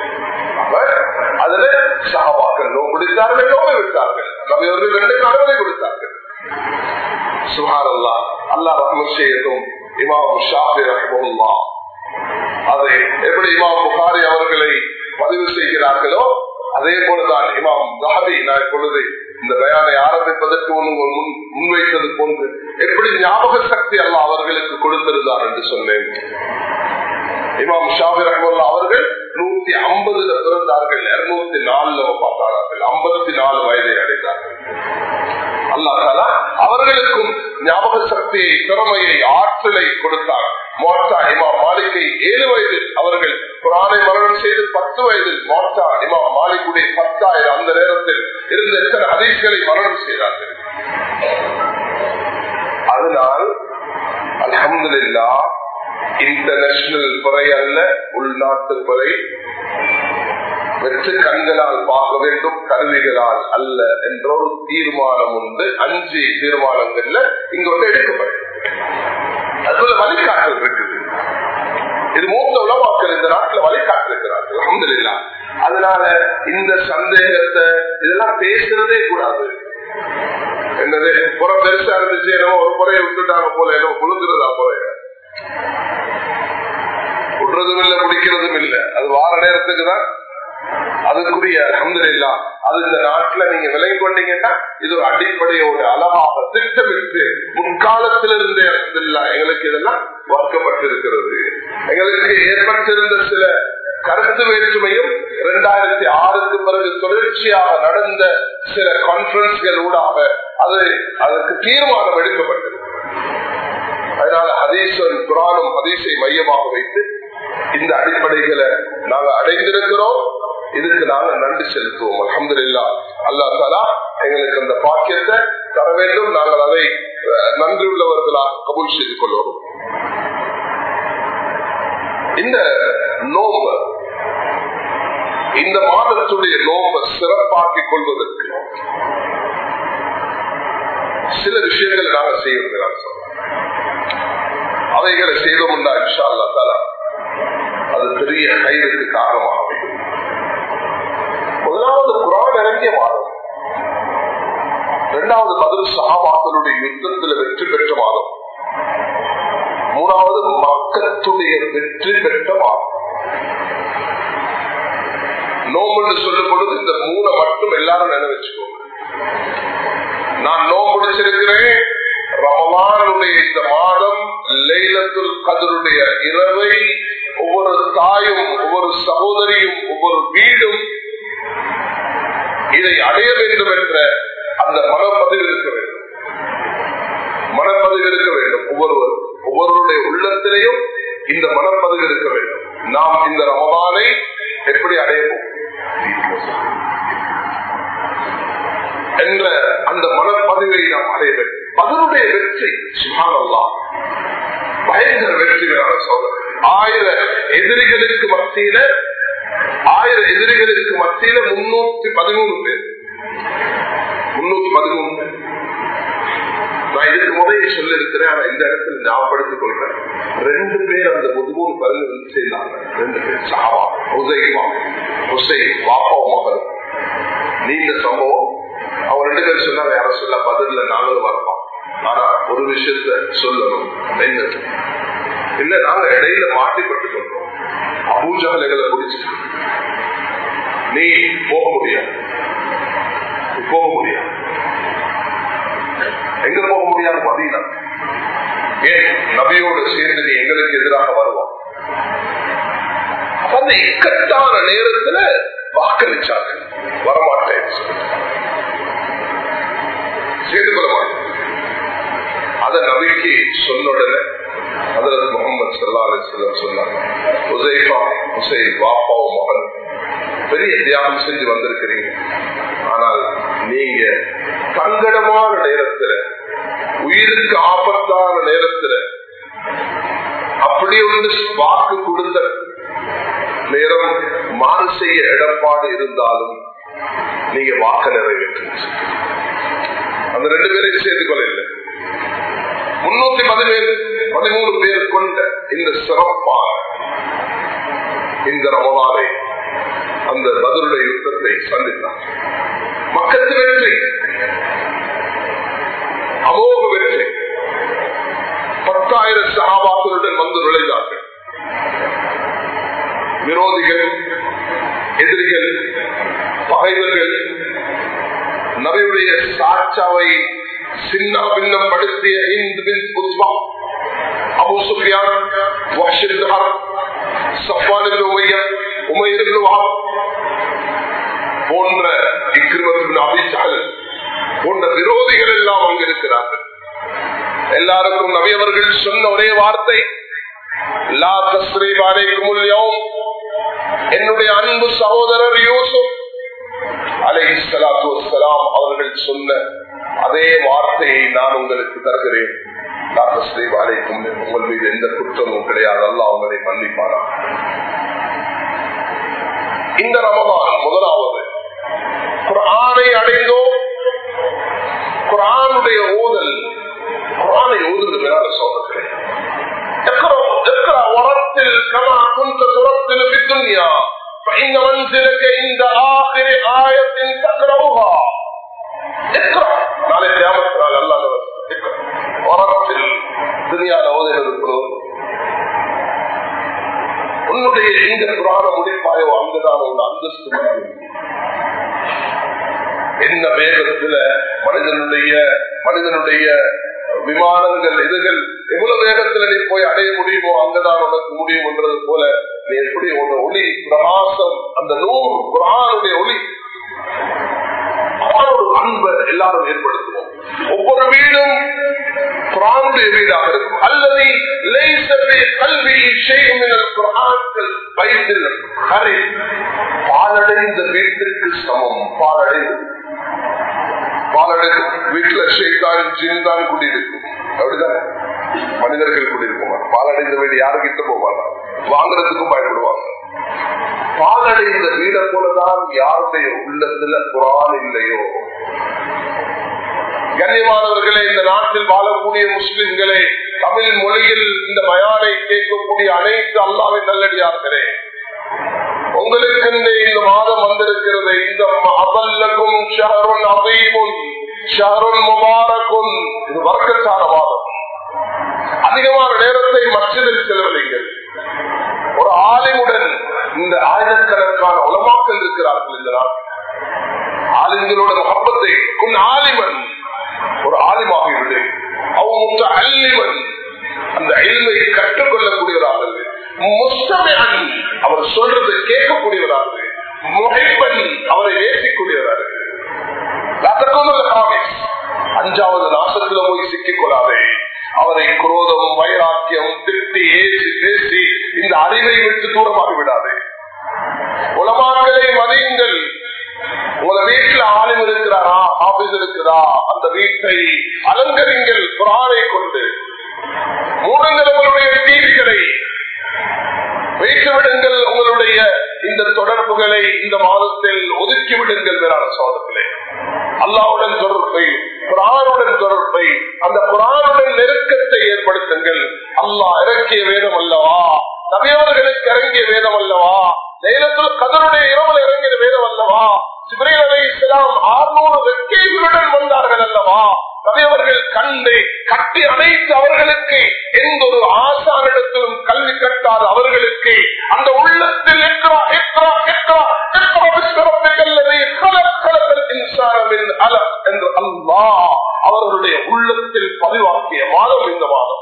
அதுல சகாவாக்கள் நோம்பு பிடித்தார்கள் நோம்பை விட்டார்கள் நம்ம இவர்கள் ரெண்டு கடவுளை கொடுத்தார்கள் சுகார் அல்லா அல்லா ரஹ்மத் செய்யட்டும் இமாம் ஷாஃபி ரஹ்முல்லா அதை எப்படி இமாம் புகாரி அவர்களை பதிவு செய்கிறார்களோ அதே போலதான் இமாம் தாபி நான் இப்பொழுது இந்த பயானை ஆரம்பிப்பதற்கு முன் முன்வைத்தது போன்று எப்படி ஞாபக சக்தி அல்ல அவர்களுக்கு கொடுத்திருந்தார் என்று சொன்னேன் இமாம் ஷாபி ரஹமுல்லா அவர்கள் நூத்தி ஐம்பதுல பிறந்தார்கள் இருநூத்தி நாலுல பார்த்தார்கள் ஐம்பத்தி நாலு வயதை அடைந்தார்கள் அல்லாஹாலா அவர்களுக்கும் ஞாபக சக்தியை திறமையை ஆற்றலை கொடுத்தார் மோட்டா இமா மாலிகை ஏழு வயதில் அவர்கள் குரானை மரணம் செய்து பத்து வயதில் மோட்டா இமா மாலிகுடைய பத்தாயிரம் அந்த நேரத்தில் இருந்த எத்தனை அதிகளை மரணம் செய்தார்கள் அதனால் அலமதுல்லா இன்டர்நேஷனல் துறை அல்ல உள்நாட்டு துறை வெற்று கண்களால் பார்க்க வேண்டும் கருவிகளால் அல்ல என்ற ஒரு தீர்மானம் உண்டு அஞ்சு தீர்மானங்கள்ல இங்க வந்து எடுக்கப்படும் அதுல வழிகாட்டல் இருக்குது இது மூத்த உலமாக்கள் இந்த நாட்டுல வழிகாட்டு இருக்கிறார்கள் அஹமதுல்லா அதனால இந்த சந்தேகத்தை இதெல்லாம் பேசுறதே கூடாது என்னது புறம் பெருசா இருந்துச்சு என்னமோ ஒரு குறைய விட்டுட்டாங்க போல என்னமோ குழுங்குறதா போல விடுறதும் இல்ல பிடிக்கிறதும் இல்ல அது வார நேரத்துக்கு தான் அதுக்குரிய அஹமதுல்லா அது இந்த நாட்டுல நீங்க விலை கொண்டீங்கன்னா இது ஒரு அடிப்படையோட அழகாக திட்டமிட்டு முற்காலத்திலிருந்தே அஹமதுல்லா எங்களுக்கு இதெல்லாம் வர்க்கப்பட்டிருக்கிறது எங்களுக்கு ஏற்பட்டிருந்த சில கருத்து வேற்றுமையும் இரண்டாயிரத்தி ஆறுக்கு பிறகு தொடர்ச்சியாக நடந்த சில கான்பரன்ஸ்கள் ஊடாக அது அதற்கு தீர்மானம் எடுக்கப்பட்டது அதனால ஹதீசன் குரானும் ஹதீஸை மையமாக வைத்து இந்த அடிப்படைகளை நாங்க அடைந்திருக்கிறோம் இதுக்கு நாங்க நன்றி செலுத்துவோம் அலமது இல்லா அல்லா தாலா எங்களுக்கு அந்த பாக்கியத்தை தர வேண்டும் நாங்கள் அதை நன்றி உள்ளவர்களாக கபூல் செய்து கொள்வோம் இந்த நோம்பு இந்த மாதத்துடைய நோம்பை சிறப்பாக்கிக் கொள்வதற்கு சில விஷயங்களை நாங்கள் செய்யறது அவைகளை செய்தோம்னா இன்ஷா அல்லா தாலா அது பெரிய கைதுக்கு காரணமாக அமையும் முதலாவது குரான் இறங்கிய மாதம் இரண்டாவது பதில் சகாபாக்களுடைய யுத்தத்தில் வெற்றி பெற்ற மாதம் மூணாவது மக்களுடைய வெற்றி பெற்ற மாதம் நோம்புன்னு சொல்லும் பொழுது இந்த மூணை மட்டும் எல்லாரும் நினைவச்சுக்கோங்க நான் நோம்புடிச்சிருக்கிறேன் ரமலானுடைய இந்த மாதம் லைலத்துல் கதருடைய இரவை ஒவ்வொரு தாயும் ஒவ்வொரு சகோதரியும் ஒவ்வொரு வீடும் இதை அடைய வேண்டும் என்ற அந்த மனப்பதிவு இருக்க வேண்டும் மனப்பதிவு இருக்க வேண்டும் ஒவ்வொருவர் ஒவ்வொருவருடைய உள்ளத்திலையும் இந்த மனப்பதிவு இருக்க வேண்டும் நாம் இந்த ரமதானை எப்படி அடையவும் என்ற அந்த மனப்பதிவை நாம் அடைய வேண்டும் அதனுடைய வெற்றி சுகானல்லா பயங்கர வெற்றிகளான சோதனை ஆயிர எதிரிகளுக்கு மத்தியில ஆயிரம் எதிரிகளுக்கு மத்தியில முன்னூத்தி பதிமூணு பேர் முன்னூத்தி பதிமூணு பேர் நான் இதுக்கு முதலே சொல்லி இருக்கிறேன் ஆனா இந்த இடத்துல ஞாபகப்படுத்திக் கொள்றேன் ரெண்டு பேர் அந்த பதிமூணு பதினஞ்சு சேர்ந்தாங்க ரெண்டு பேர் சாவா ஹுசைமா ஹுசைன் பாப்பா மகன் நீண்ட சம்பவம் அவங்க ரெண்டு பேர் சொன்னாங்க யாரும் சொல்ல பதில நாங்களும் வரலாம் ஆனா ஒரு விஷயத்த சொல்லணும் என்னது இல்ல நாங்க இடையில மாட்டிப்பட்டு கொண்டோம் அபூஜாலைகளை பிடிச்சு நீ போக முடியாது நீ போக முடியாது எங்க போக முடியாது மதீனா ஏன் நபியோடு சேர்ந்து நீ எங்களுக்கு எதிராக வருவான் அந்த இக்கட்டான நேரத்துல வாக்களிச்சார்கள் வரமாட்டேன் சேர்ந்து கொள்ள மாட்டேன் அத நபிக்கு சொன்ன உடனே அதற்கு முகமது சல்லா அலிஸ்லாம் சொன்னாங்க உசைஃபா உசைன் பாப்பாவும் மகன் பெரிய தியாகம் செஞ்சு வந்திருக்கிறீங்க ஆனால் நீங்க சங்கடமான நேரத்துல உயிருக்கு ஆபத்தான நேரத்துல அப்படி ஒன்று வாக்கு கொடுத்த நேரம் மாறு செய்ய இடப்பாடு இருந்தாலும் நீங்க வாக்கு நிறைவேற்று அந்த ரெண்டு பேரையும் சேர்த்துக் கொள்ள இல்லை முன்னூத்தி பதினேழு பதிமூணு பேர் கொண்ட இந்த சிறப்பான இந்த ரமலானை அந்த பதிலுடைய யுத்தத்தை சந்தித்தார் மக்களுக்கு வெற்றி அமோக வெற்றி பத்தாயிரம் சகாபாக்களுடன் வந்து நுழைந்தார்கள் விரோதிகள் எதிரிகள் பகைவர்கள் நபியுடைய சாட்சாவை சின்ன பின்னம் படுத்திய இந்து பின் உஸ்மா அபு சுஃபியான் வாஷிர் சஃபான் உமையர் உமையர் போன்ற இக்ரிமத்தின் அபிசால் போன்ற விரோதிகள் எல்லாம் அங்கு இருக்கிறார்கள் எல்லாருக்கும் நபி அவர்கள் சொன்ன ஒரே வார்த்தை லா தஸ்ரீபாரைக்கும் என்னுடைய அன்பு சகோதரர் யூசுப் அலை சலாத்து வலாம் அவர்கள் சொன்ன அதே வார்த்தையை நான் உங்களுக்கு தருகிறேன் டாக்டர் ஸ்ரீபாலைக்கும் உங்கள் மீது எந்த குற்றமும் கிடையாது அல்ல அவங்களை மன்னிப்பாரா இந்த ரமதான் முதலாவது குரானை அடைந்தோம் குரானுடைய ஓதல் குரானை ஓதுவது மேலான சோதனை ورتل كما كنت ترتل في الدنيا فإن منزلك عند آخر آية تقرأها اقرأ நாளை கிராமத்து நாள் அல்லாத வரத்தில் துணியால ஓதுகிறது உன்னுடைய எங்க புராண முடிப்பாயோ அங்குதான் உள்ள அந்தஸ்து மறையும். என்ன வேகத்துல மனிதனுடைய மனிதனுடைய விமானங்கள் இதுகள் எவ்வளவு வேகத்துல நீ போய் அடைய முடியுமோ அங்கதான் உனக்கு முடியும் என்றது போல நீ எப்படி உன் ஒளி பிரகாசம் அந்த நூறு குரானுடைய ஒளி குரானோட அன்பை எல்லாரும் ஏற்படுத்துவோம் ஒவ்வொரு வீடும் குரானுடைய வீடாக இருக்கும் அல்லது லைசபி கல்வி செய்யும் குரான்கள் வயிற்றில் கரை பாலடைந்த வீட்டிற்கு சமம் பாலடைந்து பாலடைந்து வீட்டுல ஷெய்தான் ஜின்தான் குடியிருக்கும் அப்படிதானே மனிதர்கள் குடியிருக்கும் பாலடைந்த வீடு யாரும் கிட்ட போவாங்க வாங்குறதுக்கும் பயப்படுவாங்க பாலடைந்த வீடை போலதான் யாருடைய உள்ளத்துல குரான் இல்லையோ கண்ணியமானவர்களே இந்த நாட்டில் வாழக்கூடிய முஸ்லிம்களே தமிழ் மொழியில் இந்த மயானை கேட்கக்கூடிய அனைத்து அல்லாவின் நல்லடியார்களே உங்களுக்கு இந்த இந்த மாதம் வந்திருக்கிறது இந்த அபல்லகும் ஷஹருன் அபீமுன் ஷஹருன் முபாரக்கும் இது வர்க்கச்சார மாதம் அதிகமான நேரத்தை மற்றதில் செலவழிங்கள் ஒரு ஆலிமுடன் இந்த ஆயிரக்கணக்கான உலமாக்கள் இருக்கிறார்கள் இந்த நாட்டில் ஆலிம்களோட மகப்பத்தை உன் ஆலிமன் ஒரு ஆலிமாகிவிடு அவங்க அல்லிமன் அந்த அயல்மை கற்றுக்கொள்ளக்கூடியவராக முஸ்தமையன் அவர் சொல்றதை கேட்கக்கூடியவராக முகைப்பன் அவரை நேசிக்கூடியவராக அஞ்சாவது நாசத்துல போய் சிக்கிக் கொள்ளாதே அவரை குரோதம் வைராக்கியம் திட்டி ஏசி பேசி இந்த அறிவை விட்டு தூரமாக விடாதே உலமாக்களை மதியுங்கள் உங்க வீட்டுல ஆளும் இருக்கிறாரா ஆபீஸ் இருக்கிறா அந்த வீட்டை அலங்கரிங்கள் குரானை கொண்டு மூடுங்கள் உங்களுடைய டிவிகளை வைத்து விடுங்கள் உங்களுடைய இந்த தொடர்புகளை இந்த மாதத்தில் ஒதுக்கி விடுங்கள் வேறான சோதத்திலே அல்லாவுடன் தொடர்பை குரானுடன் தொடர்பை அந்த குரானுடன் நெருக்கத்தை ஏற்படுத்துங்கள் அல்லாஹ் இறக்கிய வேதம் அல்லவா நபியவர்களுக்கு இறங்கிய வேதம் அல்லவா நேரத்தில் கதருடைய இரவல் இறங்கிய வேதம் அல்லவா சிபிரேல் அலை இஸ்லாம் ஆறுநூறு வெட்கைகளுடன் வந்தார்கள் அல்லவா நபியவர்கள் கண்டு கட்டி அணைத்து அவர்களுக்கு எந்த ஒரு ஆசானிடத்திலும் கல்வி கட்டாத அவர்களுக்கு அந்த உள்ளத்தில் எக்ரா எக்ரா எக்ரா எக்ரா விஸ்வரப்பிக்கல்லதை கலக்கலக்கல் இன்சாரமின் அல என்று அல்லாஹ் அவர்களுடைய உள்ளத்தில் பதிவாக்கிய மாதம் இந்த மாதம்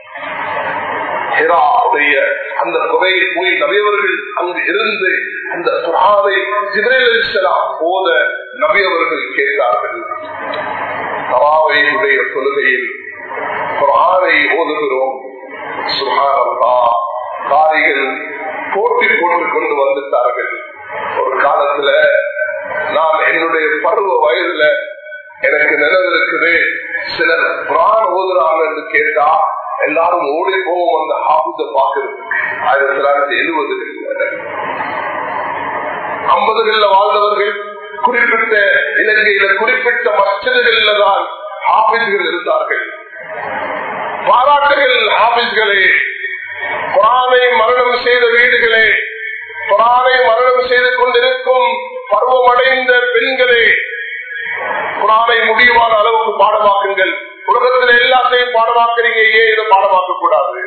ஹிராவுடைய அந்த குகையில் போய் நபியவர்கள் அங்கு இருந்து அந்த குரானை ஜிபிரேலாம் போத நபியவர்கள் கேட்டார்கள் தவாவையுடைய தொழுகையில் குரானை ஓதுகிறோம் சுகாரந்தா காரிகள் போட்டி போட்டுக் கொண்டு வந்துட்டார்கள் ஒரு காலத்துல நான் என்னுடைய பருவ வயதுல எனக்கு நினைவு இருக்குது சிலர் குரான் ஓதுறாங்க என்று கேட்டா எல்லாரும் ஓடி போவோம் அந்த ஆபுத்த பாக்குறது ஆயிரத்தி தொள்ளாயிரத்தி எழுபது ஐம்பதுகள்ல வாழ்ந்தவர்கள் குறிப்பிட்ட இலங்கையில குறிப்பிட்ட மஸ்ஜிதுகள்ல தான் ஆபீஸ்கள் இருந்தார்கள் பாராட்டுகள் ஆபீஸ்களே குரானை மரணம் செய்த வீடுகளே குரானை மரணம் செய்து கொண்டிருக்கும் பருவமடைந்த பெண்களே குரானை முடிவான அளவுக்கு பாடமாக்குங்கள் உலகத்தில் எல்லாத்தையும் பாடமாக்குறீங்க ஏன் இதை பாடமாக்க கூடாது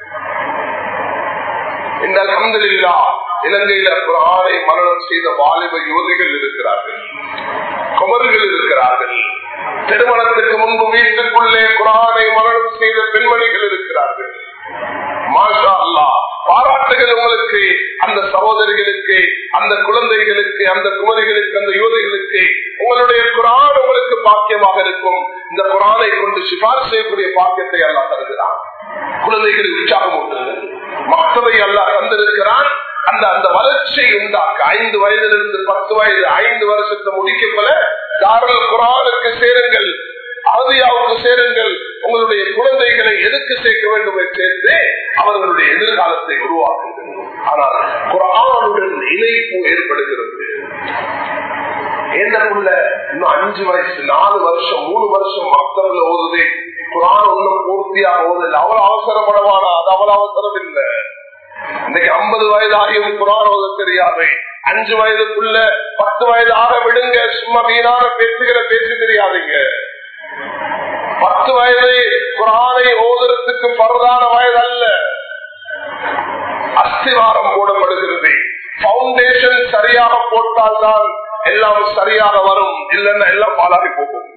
இந்த அலமதுல்லா இலங்கையில குரானை மரணம் செய்த வாலிப யோதிகள் இருக்கிறார்கள் குமர்கள் இருக்கிறார்கள் திருமணத்துக்கு முன்பு வீட்டுக்குள்ளே குரானை மரணம் செய்த பெண்மணிகள் இருக்கிறார்கள் மாஷா அல்லா பாராட்டுகள் உங்களுக்கு அந்த சகோதரிகளுக்கு அந்த குழந்தைகளுக்கு அந்த குமரிகளுக்கு அந்த யோதைகளுக்கு உங்களுடைய குரான் உங்களுக்கு பாக்கியமாக இருக்கும் இந்த குரானை கொண்டு சிபாரிசு செய்யக்கூடிய பாக்கியத்தை அல்லா தருகிறான் குழந்தைகள் உற்சாகம் மக்களை அல்லா தந்திருக்கிறான் அந்த அந்த வளர்ச்சியை உண்டாக்க ஐந்து வயதிலிருந்து பத்து வயது ஐந்து வருஷத்தை முடிக்கப்பல தாரல் குரானுக்கு சேருங்கள் அகதியாவுக்கு சேருங்கள் உங்களுடைய குழந்தைகளை எதுக்கு சேர்க்க வேண்டும் என்று சேர்த்து அவர்களுடைய எதிர்காலத்தை உருவாக்குங்கள் ஆனால் குரானுடன் இணைப்பு ஏற்படுகிறது ஏந்தக்குள்ள இன்னும் அஞ்சு வயசு நாலு வருஷம் மூணு வருஷம் மக்கள் ஓதுது குரான் ஒன்றும் பூர்த்தியாக ஓதுது அவ்வளவு அவசரப்படவானா அது அவ்வளவு அவசரம் இல்லை இன்னைக்கு ஐம்பது வயது ஆகியும் குரான் ஓத தெரியாது அஞ்சு வயதுக்குள்ள பத்து வயது ஆக விடுங்க சும்மா வீணான பேசுகிற பேசி தெரியாதுங்க பத்து வயது குரானை ஓதுறதுக்கு பரதான வயது அல்ல அஸ்திவாரம் போடப்படுகிறது பவுண்டேஷன் சரியாக போட்டால்தான் எல்லாம் சரியாக வரும் இல்லைன்னா எல்லாம் பாலாகி போகும்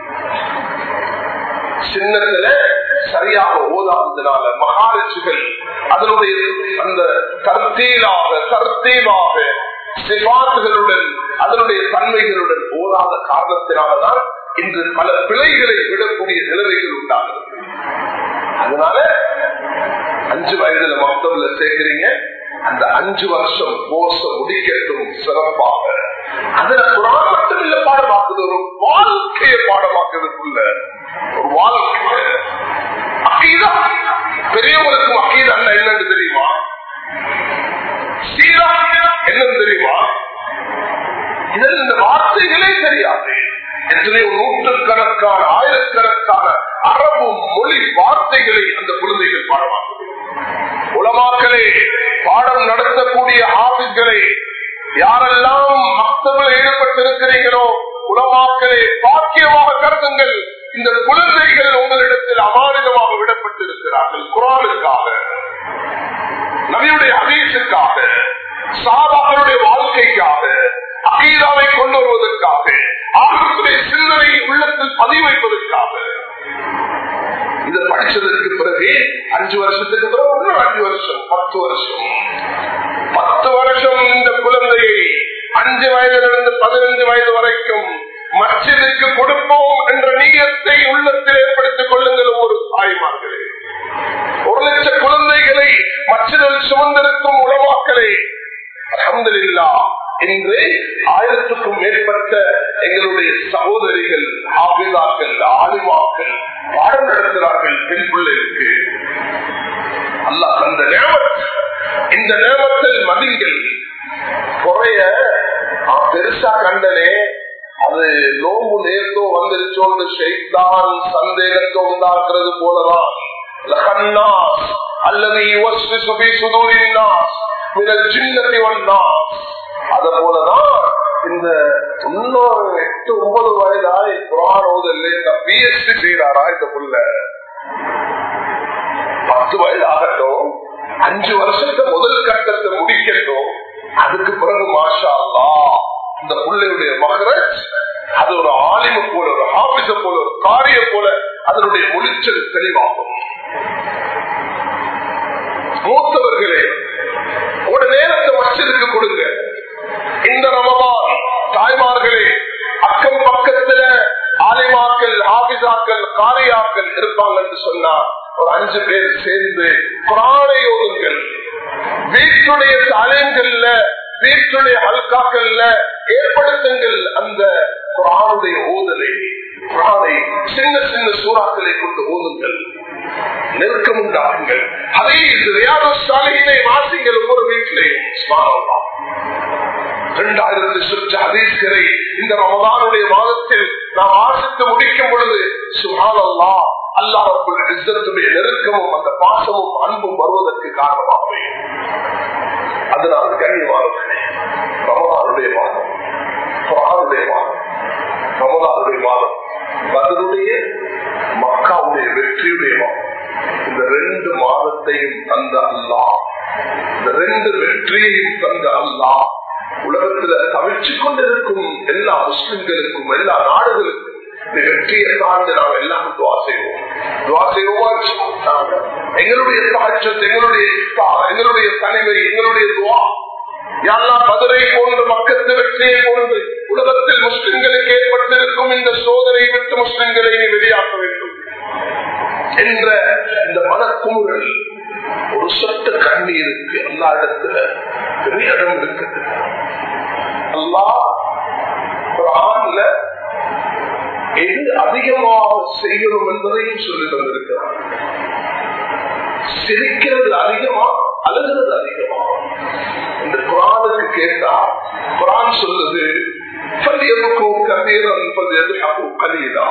சின்னத்துல சரியாக ஓதாததுனால மகாலட்சுகள் அதனுடைய அந்த தர்த்தீலாக தர்த்தீவாக சிவாத்துகளுடன் அதனுடைய தன்மைகளுடன் ஓதாத காரணத்தினாலதான் இன்று பல பிழைகளை விடக்கூடிய நிலைமைகள் உண்டாகும் அதனால அஞ்சு வயதுல மக்தப்ல சேர்க்கிறீங்க அந்த அஞ்சு வருஷம் கோர்ஸ முடிக்கட்டும் சிறப்பாக அதுல குரான் மட்டும் இல்ல பாடமாக்குது ஒரு வாழ்க்கையை பாடமாக்குறதுக்குள்ள ஒரு வாழ்க்கை அக்கீதா பெரியவங்களுக்கும் அக்கீதா என்னன்னு தெரியுமா சீரா என்னன்னு தெரியுமா இதில் இந்த வார்த்தைகளே தெரியாது எத்தனையோ நூற்றுக்கணக்கான ஆயிரக்கணக்கான அரபு மொழி வார்த்தைகளை அந்த குழந்தைகள் பாடமாக்குது உலமாக்களே பாடம் நடத்தக்கூடிய ஆபிஸ்களை யாரெல்லாம் மக்தபில் ஈடுபட்டிருக்கிறீர்களோ உலமாக்களே பாக்கியமாக கருதுங்கள் இந்த குழந்தைகள் உங்களிடத்தில் அமானிதமாக விடப்பட்டிருக்கிறார்கள் குரானுக்காக நபியுடைய அதீசுக்காக சாபாக்களுடைய வாழ்க்கைக்காக அகீதாவை கொண்டு வருவதற்காக ஆகத்துடைய சிந்தனை உள்ளத்தில் பதிவு வைப்பதற்காக இதை படிச்சதற்கு பிறகு அஞ்சு வருஷத்துக்கு பிறகு இன்னும் அஞ்சு வருஷம் பத்து வருஷம் பத்து வருஷம் இந்த குழந்தையை அஞ்சு வயதிலிருந்து பதினஞ்சு வயது வரைக்கும் மச்சதுக்கு கொடுப்போம் என்ற நீயத்தை உள்ளத்தில் ஏற்படுத்திக் கொள்ளுங்கள் ஒவ்வொரு தாய்மார்களே ஒரு லட்ச குழந்தைகளை மச்சதில் சுமந்திருக்கும் உணவாக்களே அலமதுல்லா இன்று ஆயிரத்துக்கும் மேற்பட்ட எங்களுடைய சகோதரிகள் ஆபிதாக்கள் ஆலிமாக்கள் பாடம் நடத்துகிறார்கள் பெண் பிள்ளைகளுக்கு அல்லா அந்த நேமத் இந்த நேமத்தில் மதிங்கள் குறைய நான் பெருசா கண்டனே அது நோம்பு நேர்த்தோ வந்துருச்சோன்னு செய்தான் சந்தேகத்தை உண்டாக்குறது போலதான் அல்லது சின்னத்தை ஒன்றான் அத போலதான் இந்த இன்னும் எட்டு ஒன்பது வயதாய் குரான் ஓதல் இந்த பிஎஸ்சி செய்யறாரா இந்த புள்ள பத்து வயது ஆகட்டும் அஞ்சு வருஷத்தை முதல் கட்டத்தை முடிக்கட்டும் அதுக்கு பிறகு மாஷா அல்லா இந்த பிள்ளையுடைய மகரஜ் அது ஒரு ஆலிம போல ஒரு ஆபிச போல ஒரு காரிய போல அதனுடைய ஒளிச்சல் தெளிவாகும் மூத்தவர்களே ஒரு நேரத்தை மச்சதுக்கு கொடுங்க இந்த ரமபான் தாய்மார்களே அக்கம் பக்கத்துல ஆலிமாக்கள் ஆபிசாக்கள் காரியாக்கள் இருப்பாங்க என்று சொன்னா ஒரு அஞ்சு பேர் சேர்ந்து குரானை ஓதுங்கள் வீட்டுடைய தலைங்கள்ல வீட்டுடைய அல்காக்கள்ல ஏற்படுத்துங்கள் அந்த குரானுடைய ஓதலை குரானை சின்ன சின்ன சூறாக்களை கொண்டு ஓதுங்கள் நெருக்கம் உண்டாகுங்கள் அதே ரியாதோ சாலையினை வாசிங்கள் ஒவ்வொரு வீட்டிலையும் ஸ்மாரமா இரண்டாயிரத்து சுற்று அதீஸ்கரை இந்த ரமதானுடைய மாதத்தில் நாம் ஆசித்து முடிக்கும் பொழுது சுகானல்லா அல்லாஹுடைய இஸ்ஸத்துடைய நெருக்கமும் அந்த பாசமும் அன்பும் வருவதற்கு காரணமாக அதனால் கண்ணியமானவர்களே ரமதானுடைய மாதம் குரானுடைய மாதம் ரமதானுடைய மாதம் பதிலுடைய மக்காவுடைய வெற்றியுடைய மாதம் இந்த ரெண்டு மாதத்தையும் தந்த அல்லா இந்த ரெண்டு வெற்றியையும் தந்த அல்லா உலகத்துல தவிர்த்து கொண்டிருக்கும் எல்லா முஸ்லிம்களுக்கும் எல்லா நாடுகளுக்கும் இந்த வெற்றியை தாண்டி நாம் எல்லாரும் துவா செய்வோம் துவா செய்வோமா எங்களுடைய தாட்சத் எங்களுடைய இஃப்தார், எங்களுடைய தனிமை எங்களுடைய துவா யாரெல்லாம் மதுரை போன்ற மக்கத்து வெற்றியை போன்று உலகத்தில் முஸ்லிம்களுக்கு ஏற்பட்டிருக்கும் இந்த சோதனை விட்டு முஸ்லிம்களை நீ வெளியாக்க வேண்டும் என்ற இந்த மனக்குமுறல் ஒரு சொட்டு கண்ணீருக்கு எல்லா இடத்துல பெரிய இடம் இருக்குது அல்லா குரான்ல எது அதிகமாக செய்யணும் என்பதையும் சொல்லி தந்திருக்கிறார் சிரிக்கிறது அதிகமா அழுகிறது அதிகமா இந்த குரானுக்கு கேட்டா குரான் சொல்லுது فليبكوا كثيرا فليضحكوا قليلا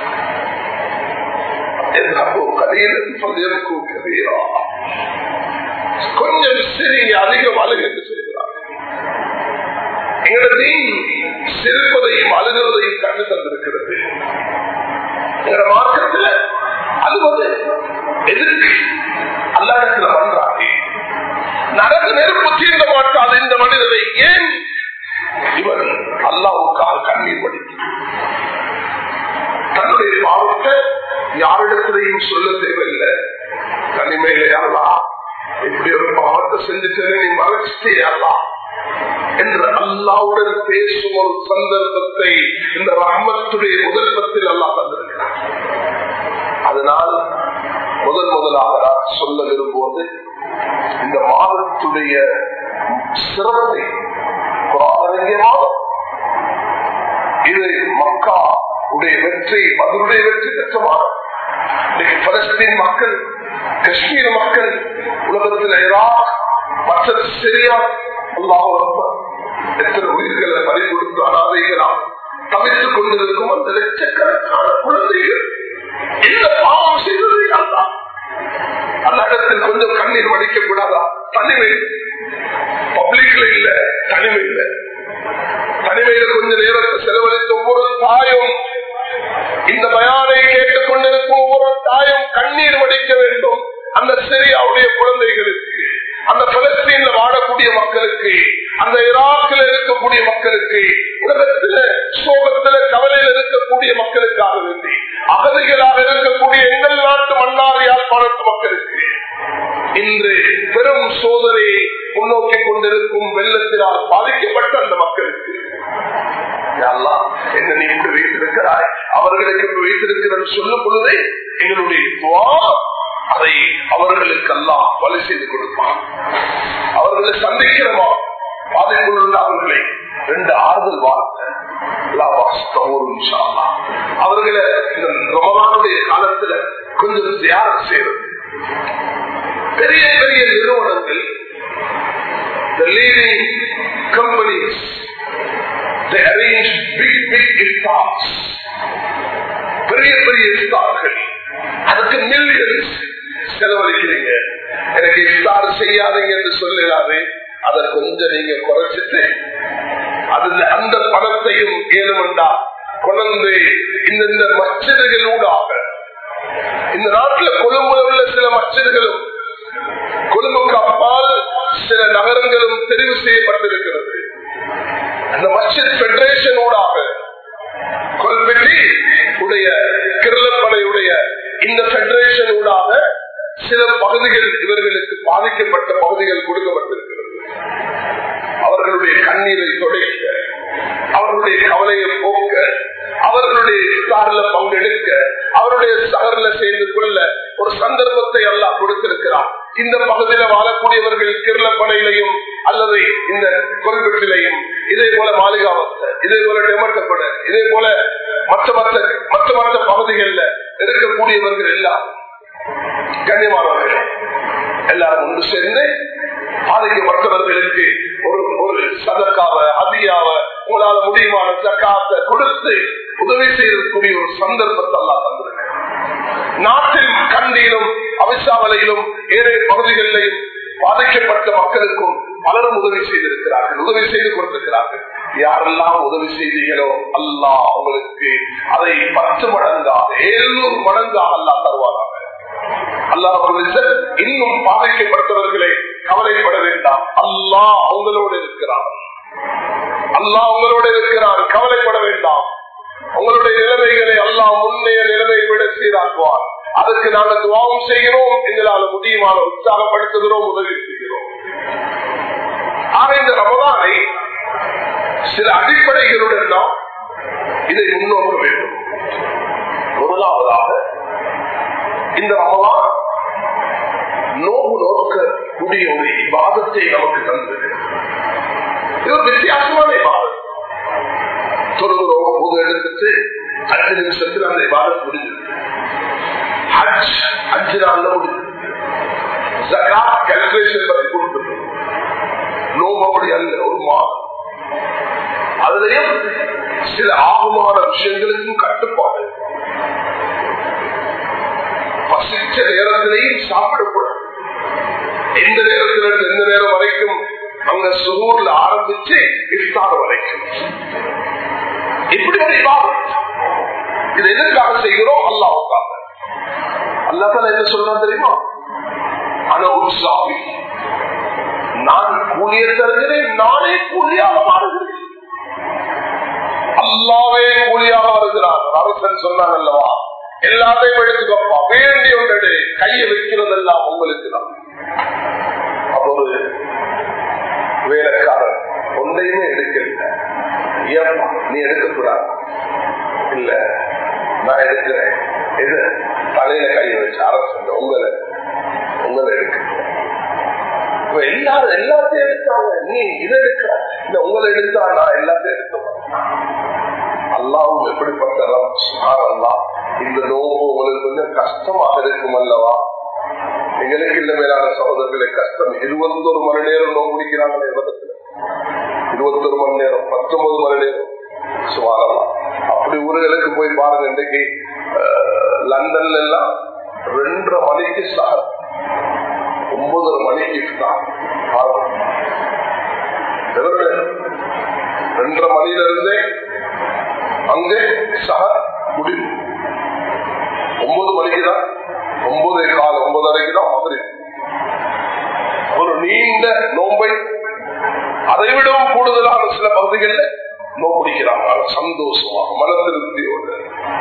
اذهبوا قليلا فليبكوا كثيرا கொஞ்சம் சிறிய அதிகம் அழுகு என்று சொல்கிறார் எங்களது சிரிப்பதையும் அழுகிறதையும் கண்டு தந்திருக்கிறது எங்களோட மார்க்கத்தில் அழுவது எதிர்க்கு அல்லாடத்துல பண்றாங்க நரக நெருப்பு தீண்ட மாட்டாது இந்த மனிதரை ஏன் இவன் அல்லாவுக்காக கண்ணீர் வடித்து தன்னுடைய பாவத்தை யாரிடத்திலையும் சொல்ல தேவையில்லை தனிமையில யாரா இப்படி ஒரு பாவத்தை செஞ்சுட்டேன்னு நீ மறைச்சிட்டே அல்லா என்று அல்லாவுடன் பேசும் ஒரு சந்தர்ப்பத்தை இந்த ரஹமத்துடைய முதல்பத்தில் அல்லா தந்திருக்கிறார் அதனால் முதல் முதலாக நான் சொல்ல விரும்புவது இந்த மாதத்துடைய சிறப்பை குரானிய மாதம் இது மக்கா உடைய வெற்றி அதனுடைய வெற்றி பெற்ற மாதம் இன்னைக்கு பலஸ்தீன் மக்கள் காஷ்மீர் மக்கள் உலகத்தில் ஈராக் மற்றது சிரியா அல்லாஹ் எத்தனை உயிர்களை பறி கொடுத்து அனாதைகளால் தவித்துக் கொண்டிருக்கும் அந்த லட்சக்கணக்கான குழந்தைகள் என்ன பாவம் செய்தது அல்லா அந்த இடத்தில் கொஞ்சம் கண்ணீர் வடிக்க கூடாதா தனிமை பப்ளிக்ல இல்ல தனிமை இல்ல தனிமையில கொஞ்ச நேரத்தை செலவழித்த ஒவ்வொரு தாயும் இந்த பயானை கேட்டுக் கொண்டிருக்கும் ஒவ்வொரு தாயும் கண்ணீர் வடிக்க வேண்டும் அந்த சிறியாவுடைய குழந்தைகளுக்கு அந்த பலஸ்தீன்ல வாழக்கூடிய மக்களுக்கு அந்த ஈராக்கில் இருக்கக்கூடிய மக்களுக்கு உலகத்துல சோகத்துல கவலையில் இருக்கக்கூடிய மக்களுக்காக வேண்டி அகதிகளாக இருக்கக்கூடிய எங்கள் நாட்டு மன்னார் யாழ்ப்பாணத்து மக்களுக்கு இன்று பெரும் சோதனையை முன்னோக்கி கொண்டிருக்கும் வெள்ளத்தினால் பாதிக்கப்பட்ட அந்த மக்களுக்கு என்ன நீ இப்படி வைத்திருக்கிறாய் அவர்களுக்கு இப்படி வைத்திருக்கிறது சொல்லும் பொழுதே எங்களுடைய துவா அதை அவர்களுக்கு எல்லாம் வலு செய்து கொடுப்பான் அவர்களை சந்திக்கிறமா பாதைக்குள்ள அவர்களை ரெண்டு ஆறுதல் வார்த்தை அவர்களை இந்த ரமலானுடைய காலத்துல கொஞ்சம் தியானம் செய்வது பெரிய பெரிய நிறுவனங்கள் the leading companies they arrange big big iftars பெரிய பெரிய இஃப்தார்கள் அதுக்கு மில்லியன்ஸ் செலவழிக்கிறீங்க எனக்கு இஃப்தார் செய்யாதீங்க என்று சொல்லலாது அதை கொஞ்சம் நீங்க குறைச்சிட்டு அதுல அந்த பணத்தையும் ஏழுமண்டா கொண்டு இந்த மச்சதுகள் ஊடாக இந்த நாட்டில் கொழும்புல உள்ள சில மச்சதுகளும் கொழும்புக்கு அப்பால் சில நகரங்களும் தெரிவு செய்யப்பட்டிருக்கிறது அந்த மஸ்ஜித் பெடரேஷன் ஊடாக கொல்பெட்டி உடைய கிரளப்படையுடைய இந்த பெடரேஷன் ஊடாக சில பகுதிகள் இவர்களுக்கு பாதிக்கப்பட்ட பகுதிகள் கொடுக்கப்பட்டிருக்கிறது அவர்களுடைய கண்ணீரை தொடைக்க அவர்களுடைய கவலையை போக்க அவர்களுடைய இஃப்தாரில பங்கெடுக்க அவருடைய சகரில சேர்ந்து கொள்ள ஒரு சந்தர்ப்பத்தை எல்லாம் கொடுத்திருக்கிறார் இந்த பகுதியில வாழக்கூடியவர்கள் கிரளப்படையிலையும் அல்லது இந்த கொல்வெட்டிலையும் இதே போல மாளிகாவத்தை இதே போல டெமட்டப்பட இதே போல மற்ற மற்ற மற்ற மற்ற பகுதிகளில் இருக்கக்கூடியவர்கள் எல்லாம் கண்ணியமானவர்கள் எல்லாரும் ஒன்று சேர்ந்து பாதிக்கப்பட்டவர்களுக்கு ஒரு ஒரு சதக்காவ அதியாவ உங்களால முடியுமான சக்காத்த கொடுத்து உதவி செய்யக்கூடிய ஒரு சந்தர்ப்பத்தை எல்லாம் தந்திருக்க நாட்டில் கண்டியிலும் அவிசாவலையிலும் ஏழை பகுதிகளிலும் பாதிக்கப்பட்ட மக்களுக்கும் பலரும் உதவி செய்திருக்கிறார்கள் உதவி செய்து கொடுத்திருக்கிறார்கள் யாரெல்லாம் உதவி செய்தீங்களோ அல்லா அவங்களுக்கு அதை பத்து மடங்காக எழுநூறு மடங்காக அல்லா தருவாராக அல்லாஹ் இன்னும் பாதிக்கப்பட்டவர்களை கவலைப்பட வேண்டாம் அல்லாஹ் அவங்களோடு இருக்கிறார் அல்லாஹ் உங்களோடு இருக்கிறார் கவலைப்பட வேண்டாம் உங்களுடைய நிலைமைகளை அல்லாஹ் முன்னைய நிலைமையை விட சீராக்குவார் அதற்கு நாங்கள் துவாவும் செய்கிறோம் எங்களால் முடியுமான உற்சாகப்படுத்துகிறோம் உதவி செய்கிறோம் ஆக இந்த ரமதானை சில அடிப்படைகளுடன் நாம் இதை முன்னோக்க வேண்டும் முதலாவதாக இந்த ரமதான் நோவு நோக்க கூடிய ஒரு விவாதத்தை நமக்கு தந்தது இது ஒரு வித்தியாசமான விவாதம் தொழுகிறோம் பொது எடுத்துட்டு அஞ்சு நிமிஷத்தில் அந்த விவாதம் முடிஞ்சது ஹஜ் அஞ்சு நாள்ல முடிஞ்சது ஜகாத் கால்குலேஷன் பத்தி கொடுத்தது நோம்படி அல்ல ஒரு மாதம் அதுலயும் சில ஆகமான விஷயங்களுக்கும் கட்டுப்பாடு பசிச்ச நேரத்திலையும் சாப்பிடக்கூடாது எந்த நேரத்துல இருந்து எந்த நேரம் வரைக்கும் அங்க சுகூர்ல ஆரம்பிச்சு இஃப்தார் வரைக்கும் இப்படி ஒரு இபாதத். இது எதற்காக செய்கிறோம் அல்லாவுக்காக அல்லாத்தால என்ன சொல்றா தெரியுமா ஆனா உற்சாகி நான் கூலிய தருகிறேன் நானே கூலியாக மாறுகிறேன் அல்லாவே கூலியாக வருகிறார் அரசன் சொன்னான் அல்லவா எல்லாத்தையும் எடுத்துக்கப்பா வேண்டிய ஒன்று கையை வைக்கிறதெல்லாம் உங்களுக்கு தான் அப்ப ஒரு வேலைக்காரன் ஒன்றையுமே எடுக்கல ஏப்பா நீ எடுக்கக்கூடாது இல்ல நான் எடுக்கிறேன் எது தலையில கையை வச்சு அரசு உங்களை உங்களை எடுக்க இப்ப எல்லாரும் எல்லாத்தையும் எடுத்தாங்க நீ இதை எடுக்கிற இந்த உங்களை எடுத்தா நான் எல்லாத்தையும் எடுக்க அல்லாவும் எப்படிப்பட்ட அல்லா இந்த நோவு உங்களுக்கு கொஞ்சம் கஷ்டமாக இருக்கும் அல்லவா எங்களுக்கு இந்த மேலான சகோதரர்களை கஷ்டம் இருபத்தொரு மணி நேரம் நோவு பிடிக்கிறாங்களே உலகத்துல இருபத்தொரு மணி நேரம் பத்தொன்பது மணி நேரம் சுமாரலாம் அப்படி ஊர்களுக்கு போய் பாருங்க இன்றைக்கு லண்டன்ல எல்லாம் ரெண்டரை மணிக்கு சார் ஒன்பதரை மணிக்கு ரெண்டரை மணியில இருந்தே அங்கே சக முடிவு ஒன்பது மணிக்கு தான் ஒன்பதே கால ஒன்பதரைக்கு தான் மதுரை ஒரு நீண்ட நோம்பை அதை விடவும் கூடுதலான சில பகுதிகளில் நோம்பிடிக்கிறாங்க சந்தோஷமாக மன திருப்தியோடு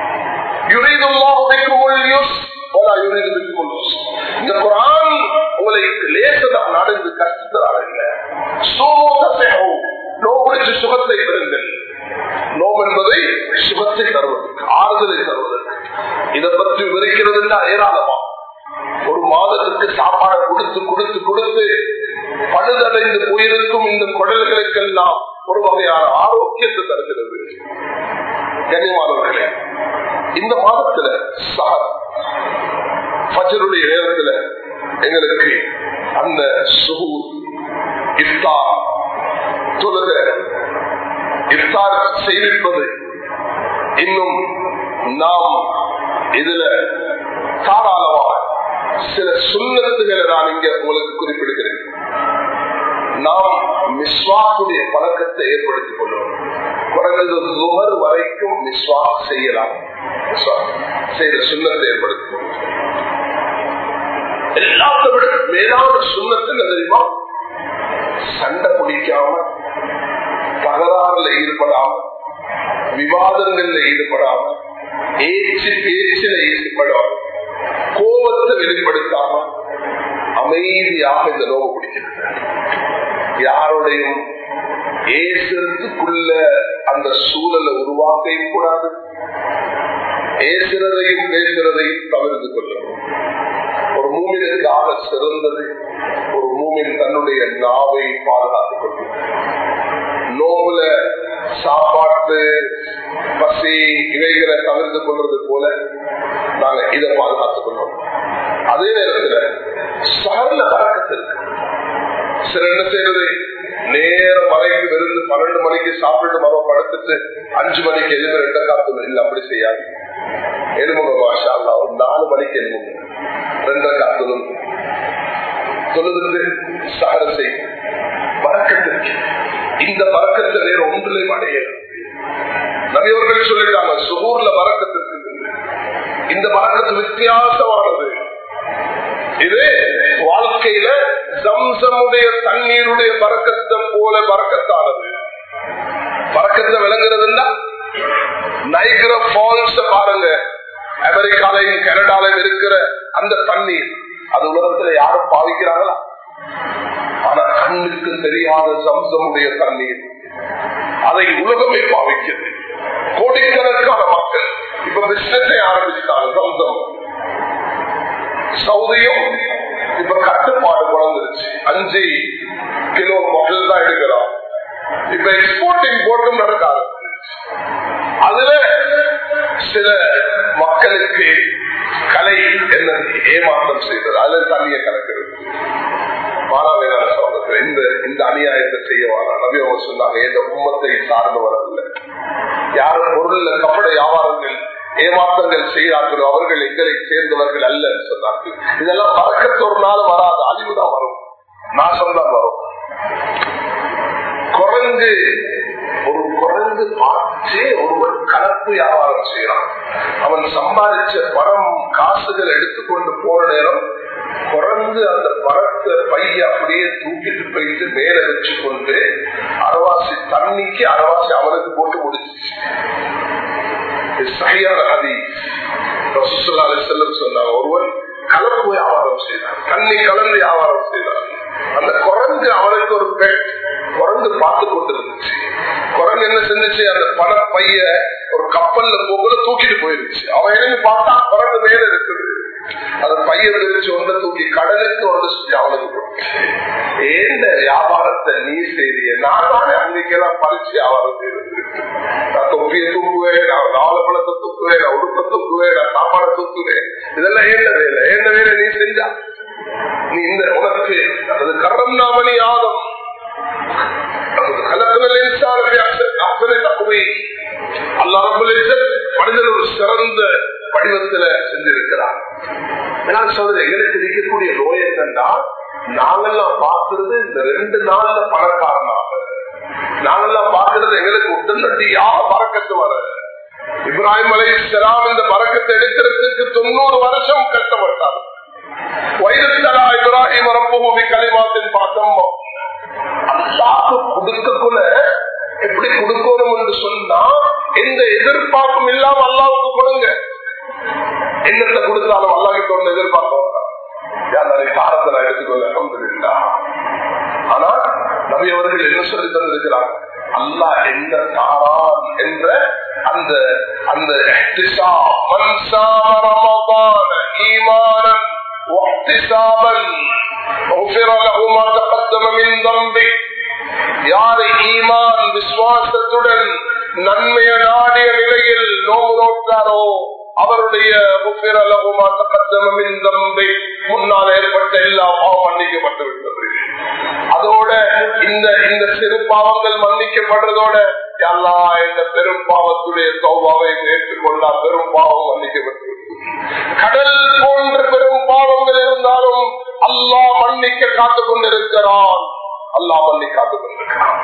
இந்த குரான் உங்களுக்கு லேசதான் நடந்து கஷ்டத்தால் இல்லை நோம்பிடிச்சு சுகத்தை பெறுங்கள் நோம் என்பதை சுகத்தை தருவதற்கு ஆறுதலை தருவதற்கு இதை பற்றி விவரிக்கிறது ஏராளமா ஒரு மாதத்துக்கு சாப்பாடு கொடுத்து கொடுத்து கொடுத்து பழுதடைந்து போயிருக்கும் இந்த குடல்களுக்கெல்லாம் ஒரு வகையான ஆரோக்கியத்தை தருகிறது கனிமானவர்களே இந்த மாதத்துல சஹர் ஃபஜருடைய நேரத்துல எங்களுக்கு அந்த சுகு இஃப்தார் தொழுக இஃப்தார் செய்விப்பது இன்னும் நாம் இதுல தாராளமாக சில சுண்ணத்துகளை நான் இங்க உங்களுக்கு குறிப்பிடுகிறேன் நாம் மிஸ்வாக்குடைய பழக்கத்தை ஏற்படுத்திக் கொள்ளும் குறைந்தது நுகர் வரைக்கும் மிஸ்வாக் செய்யலாம் செய்த சுண்ணத்தை ஏற்படுத்திக் கொள்ளும் எல்லாத்த விட மேலான சுண்ணத்தில் தெரியுமா சண்டை பிடிக்காம தகராறுல ஈடுபடாம விவாதங்கள்ல ஈடுபடாம ஏச்சு பேச்சில ஈடுபடாம கோபத்தை வெளிப்படுத்தாம அமைதியாக இந்த நோவு பிடிக்கிறது யாருடையும் ஏசுறதுக்குள்ள அந்த சூழலை உருவாக்கவும் கூடாது ஏசுறதையும் பேசுறதையும் தவிர்த்து கொள்ளணும் ஒரு மூமினுக்காக சிறந்தது ஒரு மூமின் தன்னுடைய நாவை பாதுகாத்துக் கொள்ளும் நோவுல சாப்பாட்டு பசி இவைகளை தவிர்த்து கொள்றது போல நாங்க இதை பாதுகாத்துக் கொள்றோம் அதே நேரத்துல சகல பழக்கத்து இருக்கு சில என்ன செய்யறது நேர மலைக்கு விருந்து பன்னெண்டு மணிக்கு சாப்பிட்டு மரம் படுத்துட்டு அஞ்சு மணிக்கு எலும்பு ரெண்ட காத்து இல்ல அப்படி செய்யாது எலும்புங்க மாஷா ஒரு நாலு மணிக்கு எலும்புங்க ரெண்ட காத்து தொழுது சகர செய்யும் பறக்கத்திற்கு இந்த பறக்கத்தை வேற ஒன்றிலையும் அடையல நபியவர்கள் சொல்லிருக்காங்க சுகூர்ல பறக்கத்திற்கு இந்த பறக்கத்து வித்தியாசமானது இது வாழ்க்கையில சம்சமுடைய தண்ணீருடைய பறக்கத்தை போல பறக்கத்தானது பறக்கத்தை விளங்குறதுன்னா நைகிர ஃபால்ஸ் பாருங்க அமெரிக்காலையும் கனடாலையும் இருக்கிற அந்த தண்ணீர் அது உலகத்துல யாரும் பாவிக்கிறாங்களா ஆனா கண்ணுக்கு தெரியாத சம்சமுடைய தண்ணீர் அதை உலகமே பாவிக்கிறது கோடிக்கணக்கான மக்கள் இப்ப பிசினஸை ஆரம்பிச்சுட்டாங்க சம்சம் சவுதியும் இப்ப கட்டுப்பாடு குழந்துருச்சு அஞ்சு கிலோ பாட்டில் தான் எடுக்கிறோம் இப்ப எக்ஸ்போர்ட் இம்போர்ட்டும் நடக்காது அதுல சில மக்களுக்கு கலை என்ன ஏமாற்றம் செய்தது அதுல தண்ணியை கலக்கிறது மாணவரான சோதனை இந்த இந்த அநியாயத்தை செய்யவானா நபி அவங்க சொன்னாங்க எந்த உம்மத்தை சார்ந்தவர் அல்ல யாரும் பொருள்ல கப்பட வியாபாரங்கள் ஏமாற்றங்கள் செய்கிறார்களோ அவர்கள் எங்களை சேர்ந்தவர்கள் அல்ல சொன்னார்கள் இதெல்லாம் பறக்கத்து ஒரு நாள் வராது அழிவுதான் வரும் நாசம் தான் வரும் குரங்கு ஒரு குரங்கு பார்த்தே ஒருவன் கலப்பு வியாபாரம் செய்யறான் அவன் சம்பாதிச்ச பணம் காசுகள் எடுத்துக்கொண்டு போற நேரம் குரங்கு அந்த பணத்தை பணத்தை பைய அப்படியே தூக்கிட்டு போயிட்டு மேல வச்சு கொண்டு அரவாசி தண்ணிக்கு அரவாசி அவனுக்கு போட்டு முடிச்சு சரியான அதி செல்லம் சொன்னாங்க ஒருவன் கலப்பு வியாபாரம் செய்தார் தண்ணி கலந்து வியாபாரம் செய்தார் அந்த குரங்கு அவனுக்கு ஒரு பெட் குரங்கு பார்த்து கொண்டு இருந்துச்சு குரங்கு என்ன செஞ்சுச்சு அந்த பண பைய ஒரு கப்பல்ல போகும்போது தூக்கிட்டு போயிருச்சு அவன் எழுதி பார்த்தா குரங்கு மேல இருக்குது அந்த பையன் வச்சு ஒன்றை தூக்கி கடலுக்கு ஒன்று சொல்லி அவனுக்கு ஏந்த வியாபாரத்தை நீ செய்திய நான் தானே அன்னைக்கெல்லாம் பறிச்சு வியாபாரம் செய்யறது நான் தொப்பியை தூக்குவேன் நான் நாலப்பழத்தை தூக்குவேன் நான் உடுப்பை தூக்குவேன் நான் சாப்பாடை தூக்குவேன் இதெல்லாம் ஏந்த வேலை ஏந்த வேலை நீ செஞ்சா நீ இந்த உனக்கு அது கரம் நாமணி ஆதம் மனிதன் ஒரு சிறந்த வடிவத்துல செஞ்சிருக்கிறார் சொல்றது எங்களுக்கு இருக்கக்கூடிய நோய் என்னன்னா நாங்கெல்லாம் பார்க்கறது இந்த ரெண்டு நாள்ல பணக்காரனாக நாங்கெல்லாம் பார்க்கறது எங்களுக்கு உடனடியாக பறக்கத்து வர இப்ராஹிம் அலை இஸ்லாம் இந்த பறக்கத்தை எடுக்கிறதுக்கு தொண்ணூறு வருஷம் கஷ்டப்பட்டார் வைரத்தலா இப்ராஹிம் ரப்பூமி கலிமாத்தின் பார்த்தோம் அல்லாக்கு கொடுக்கக்குள்ள எப்படி கொடுக்கணும் என்று சொன்னா எந்த எதிர்பார்ப்பும் இல்லாம அல்லாவுக்கு கொடுங்க என்னத்தை கொடுத்தாலும் அல்லாஹிட்ட ஒன்று எதிர்பார்க்க பாரத்தை நான் எடுத்துக்கொள்ள அலமதுல்லா ஆனா நபி அவர்கள் என்ன சொல்லி தந்திருக்கிறார் அல்லா என்ன தாரான் என்ற அந்த அந்த ஈமானன் واحتسابا غفر له ما تقدم من ذنبه யாரை ஈமான் விசுவாசத்துடன் நன்மைய நாடிய நிலையில் நோவு நோட்டாரோ அவருடைய முன்னால் ஏற்பட்ட எல்லா பாவம் மன்னிக்கப்பட்டு விட்டது அதோட இந்த இந்த சிறு பாவங்கள் மன்னிக்கப்படுறதோட எல்லா இந்த பெரும் பாவத்துடைய சௌபாவை ஏற்றுக்கொள்ளா பெரும் பாவம் மன்னிக்கப்பட்டு கடல் போன்ற பெரும் பாவங்கள் இருந்தாலும் அல்லாஹ் மன்னிக்க காத்துக் கொண்டிருக்கிறான் அல்லா மன்னி காத்துக் கொண்டிருக்கிறான்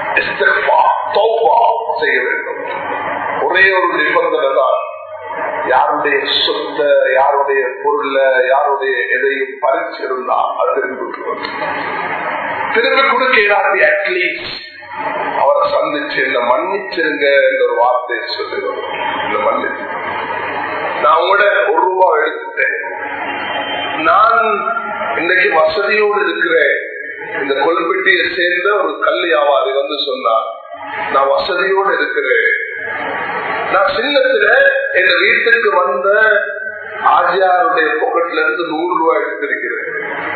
செய்ய வேண்டும் ஒரே ஒரு நிபந்தனை தான் யாருடைய சொத்த யாருடைய பொருள்ல யாருடைய எதையும் பறிச்சிருந்தா அது திரும்பி திரும்பி கொடுக்கிறாரு அட்லீஸ்ட் அவரை சந்திச்சு இந்த மன்னிச்சிருங்க என்ற ஒரு வார்த்தையை சொல்லுவோம் இந்த மன்னிச்சு நான் உங்களோட ஒரு ரூபா எடுத்துட்டேன் நான் இன்னைக்கு வசதியோடு இருக்கிறேன் இந்த கொல்பெட்டியை சேர்ந்த ஒரு கல் வியாபாரி வந்து சொன்னார் நான் வசதியோடு இருக்கிறேன் நான் சின்னத்துல எங்க வீட்டுக்கு வந்த ஆஜியாருடைய பொக்கெட்ல இருந்து நூறு ரூபாய் எடுத்திருக்கிறேன்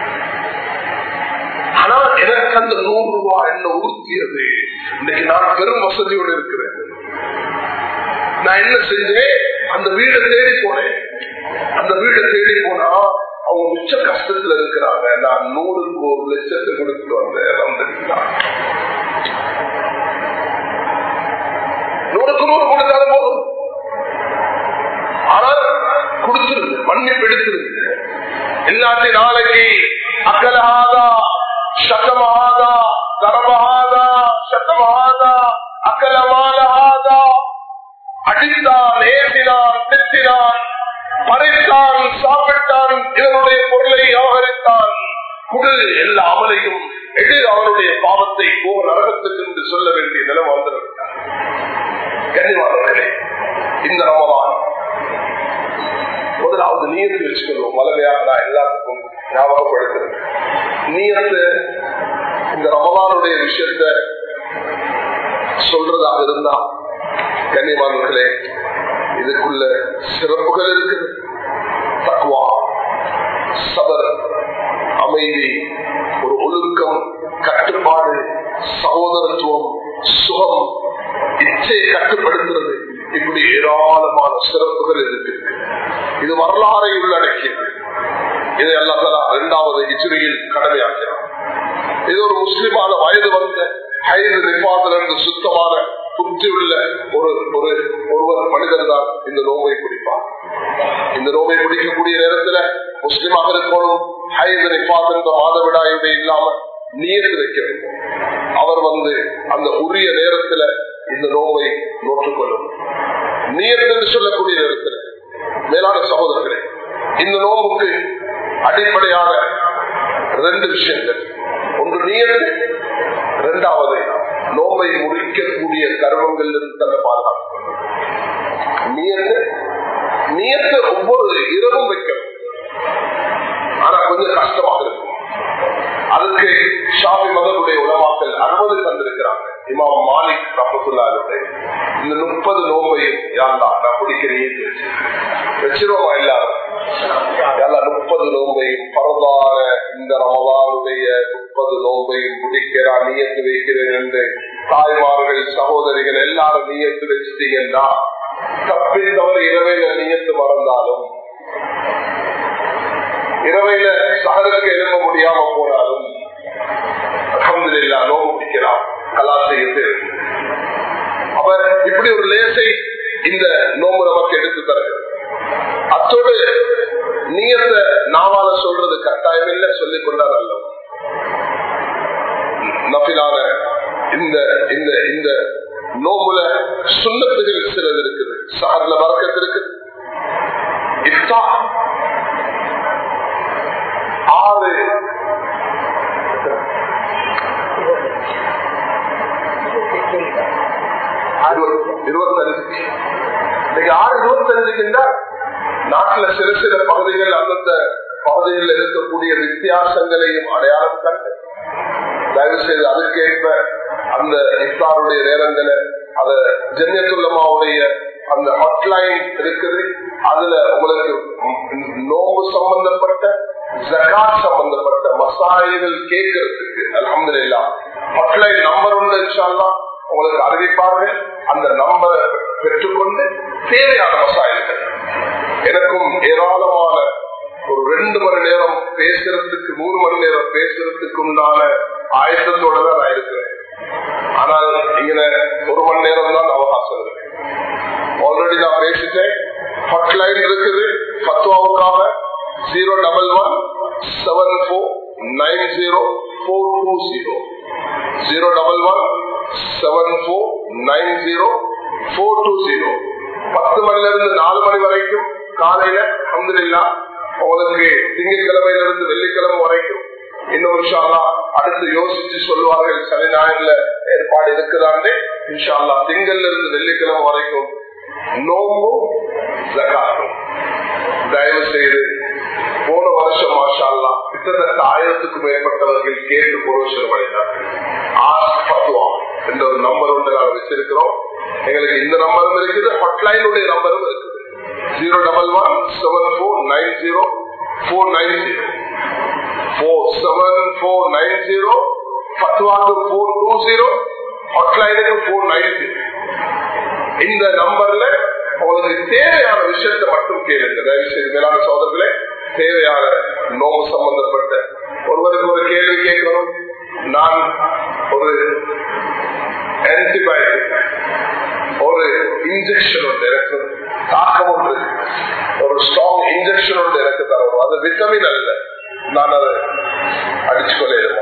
ஆனா எனக்கு அந்த நூறு ரூபாய் என்ன உறுத்தியது இன்னைக்கு நான் பெரும் வசதியோடு இருக்கிறேன் நான் என்ன செஞ்சேன் அந்த வீடை தேடி போனேன் அந்த வீடை தேடி போனா அவங்க மிச்ச கஷ்டத்துல இருக்கிறாங்க நான் நூறுக்கு ஒரு லட்சத்தை கொடுத்துட்டு வந்தேன் வந்திருக்கிறான் நூறுக்கு நூறு கொடுத்தாலும் போதும் ஆனால் கொடுத்துருங்க மன்னிப்பு எடுத்துருங்க இல்லாட்டி நாளைக்கு அக்கலஹாதா சதமஹாதா கரமஹாதா சதமஹாதா அக்கலமாலஹாதா அடித்தான் ஏசினான் திட்டினான் பறைத்தான் சாப்பிட்டான் இதனுடைய பொருளை விவகரித்தான் குடு எல்லா அமலையும் எடு அவனுடைய பாவத்தை போ நரகத்துக்கு என்று சொல்ல வேண்டிய நிலம் வந்துவிட்டார் கனிவானவர்களே இந்த ரமதான் முதலாவது நீயத்து வச்சுக்கணும் வளமையாக நான் எல்லாத்துக்கும் ஞாபகப்படுத்துறேன் நீயத்து இந்த ரமதானுடைய விஷயத்த சொல்றதாக இருந்தா கண்ணியமானவர்களே இதுக்குள்ள சிறப்புகள் இருக்குது தக்குவா சபர் அமைதி ஒரு ஒழுக்கம் கட்டுப்பாடு சகோதரத்துவம் சுகம் இச்சையை கட்டுப்படுத்துறது இப்படி ஏராளமான சிறப்புகள் இருக்கு இது வரலாறை உள்ளடக்கியது இது எல்லாம் இரண்டாவது இச்சுரியில் கடமையாக்கிறார் இது ஒரு முஸ்லிமான வயது வந்த ஐந்து நிர்வாகத்திலிருந்து சுத்தமான புத்தி உள்ள ஒரு ஒரு ஒருவர் மனிதர் தான் இந்த நோவை குடிப்பார் இந்த நோவை குடிக்கக்கூடிய நேரத்துல முஸ்லிமாக இருக்கணும் ஐந்து நிப்பாத் என்ற மாதவிடாயுடைய இல்லாம நீர் வைக்க வேண்டும் அவர் வந்து அந்த உரிய நேரத்துல இந்த நோவை நோற்றுக்கொள்ளும் நீர் என்று சொல்லக்கூடிய நேரத்தில் மேலான சகோதரர்களே இந்த நோம்புக்கு அடிப்படையான ரெண்டு விஷயங்கள் ஒன்று நீயத்து இரண்டாவது நோம்பை முடிக்கக்கூடிய கர்மங்கள் இருந்து தன்னை பாதுகாப்பு நீயத்து நீயத்து ஒவ்வொரு இரவும் வைக்கணும் ஆனா கொஞ்சம் கஷ்டமாக இருக்கும் அதுக்கு ஷாபி மதனுடைய உலமாக்கள் அனுமதி தந்திருக்கிறாங்க இமாம் மாலிக் ரஹத்துல்லாருடைய இந்த முப்பது நோம்பையும் யாருந்தா நான் பிடிக்கிறேன் வச்சிருவோமா எல்லாரும் எல்லா முப்பது நோம்பையும் பரவான இந்த ரமதானுடைய முப்பது நோம்பையும் பிடிக்கிறான் நீயத்து வைக்கிறேன் என்று தாய்மார்கள் சகோதரிகள் எல்லாரும் நீயத்து வச்சுட்டீங்கன்னா தப்பி தவிர இரவையில நீயத்து மறந்தாலும் இரவையில சகலுக்கு எழுப்ப முடியாம போனாலும் அகமதுல்லா நோம்பு பிடிக்கிறான் கலாசையத்து அவர் இப்படி ஒரு லேசை இந்த நோம்பு நமக்கு எடுத்து தருகிறது அத்தோடு நீயத்தை நாவால சொல்றது கட்டாயம் இல்லை சொல்லிக் கொண்டார் அல்ல நபிலான இந்த இந்த இந்த நோம்புல சுண்ணத்துகள் சிலது இருக்குது சார்ல வழக்கத்து இருக்கு இஃப்தா ஆறு இருபத்தஞ்சு இன்னைக்கு ஆறு இருபத்தஞ்சுக்குண்டா நாட்டுல சில சில பகுதிகள் அந்தந்த பகுதிகளில் இருக்கக்கூடிய வித்தியாசங்களையும் அடையாளம் கண்டு தயவு செய்து அதுக்கேற்ப அந்த இஃப்தாருடைய நேரங்களை அத ஜென்யத்துல்லமாவுடைய அந்த ஹாட்லைன் இருக்குது அதுல உங்களுக்கு நோம்பு சம்பந்தப்பட்ட ஜகாத் சம்பந்தப்பட்ட மசாயங்கள் கேட்கறதுக்கு அலமது இல்லா ஹாட்லைன் நம்பர் ஒன்று இன்ஷால்லாம் உங்களுக்கு அறிவிப்பார்கள் அந்த நம்பரை பெற்றுக்கொண்டு தேவையான மசாயல்கள் எனக்கும் ஏராளமான ஒரு ரெண்டு மணி நேரம் பேசுறதுக்கு மூணு மணி நேரம் பேசுறதுக்கு உண்டான ஆயத்தத்தோட தான் நான் இருக்கிறேன் ஆனால் இங்க ஒரு மணி நேரம் தான் அவகாசம் இருக்கு ஆல்ரெடி நான் பேசிட்டேன் ஹாட்லைன் இருக்குது பத்துவாவுக்காக zero double one seven four nine zero four two zero zero double one seven four nine zero four two zero பத்து மணில இருந்து நாலு மணி வரைக்கும் காலையில அஹமதுல்லா உங்களுக்கு திங்கட்கிழமையில இருந்து வெள்ளிக்கிழமை வரைக்கும் இன்னும் இன்ஷால்லா அடுத்து யோசிச்சு சொல்லுவார்கள் சனி ஞாயிறுல ஏற்பாடு இருக்குதான்னு இன்ஷால்லா திங்கள்ல இருந்து வெள்ளிக்கிழமை வரைக்கும் நோம்பும் ஜகாத்தும் தயவு செய்து போன வருஷம் மாஷால்லா கிட்டத்தட்ட ஆயிரத்துக்கும் மேற்பட்டவர்கள் கேட்டு புரோஷனம் அடைந்தார்கள் என்ற ஒரு நம்பர் ஒன்று நாங்கள் வச்சிருக்கிறோம் எங்களுக்கு இந்த நம்பரும் இருக்குது ஹாட்லைனுடைய நம்பரும் இருக்குது zero double one seven four nine zero four nine zero four seven four nine zero பத்துவாக்கு போர் டூ ஜீரோ ஹாட்லைனுக்கு போர் நைன் ஜீரோ இந்த நம்பர்ல உங்களுக்கு தேவையான விஷயத்தை மட்டும் கேளுங்க தயவு செய்து மேலான சோதர்களே தேவையான நோவு சம்பந்தப்பட்ட ஒருவருக்கு ஒரு கேள்வி கேட்கணும் நான் ஒரு ஆன்டிபயோட்டிக் ஒரு இன்ஜெக்ஷன் உண்டு எனக்கு தாக்கம் உண்டு ஒரு ஸ்ட்ராங் இன்ஜெக்ஷன் உண்டு எனக்கு தரணும் அது விட்டமின் அல்ல நான் அதை அடிச்சு கொள்ள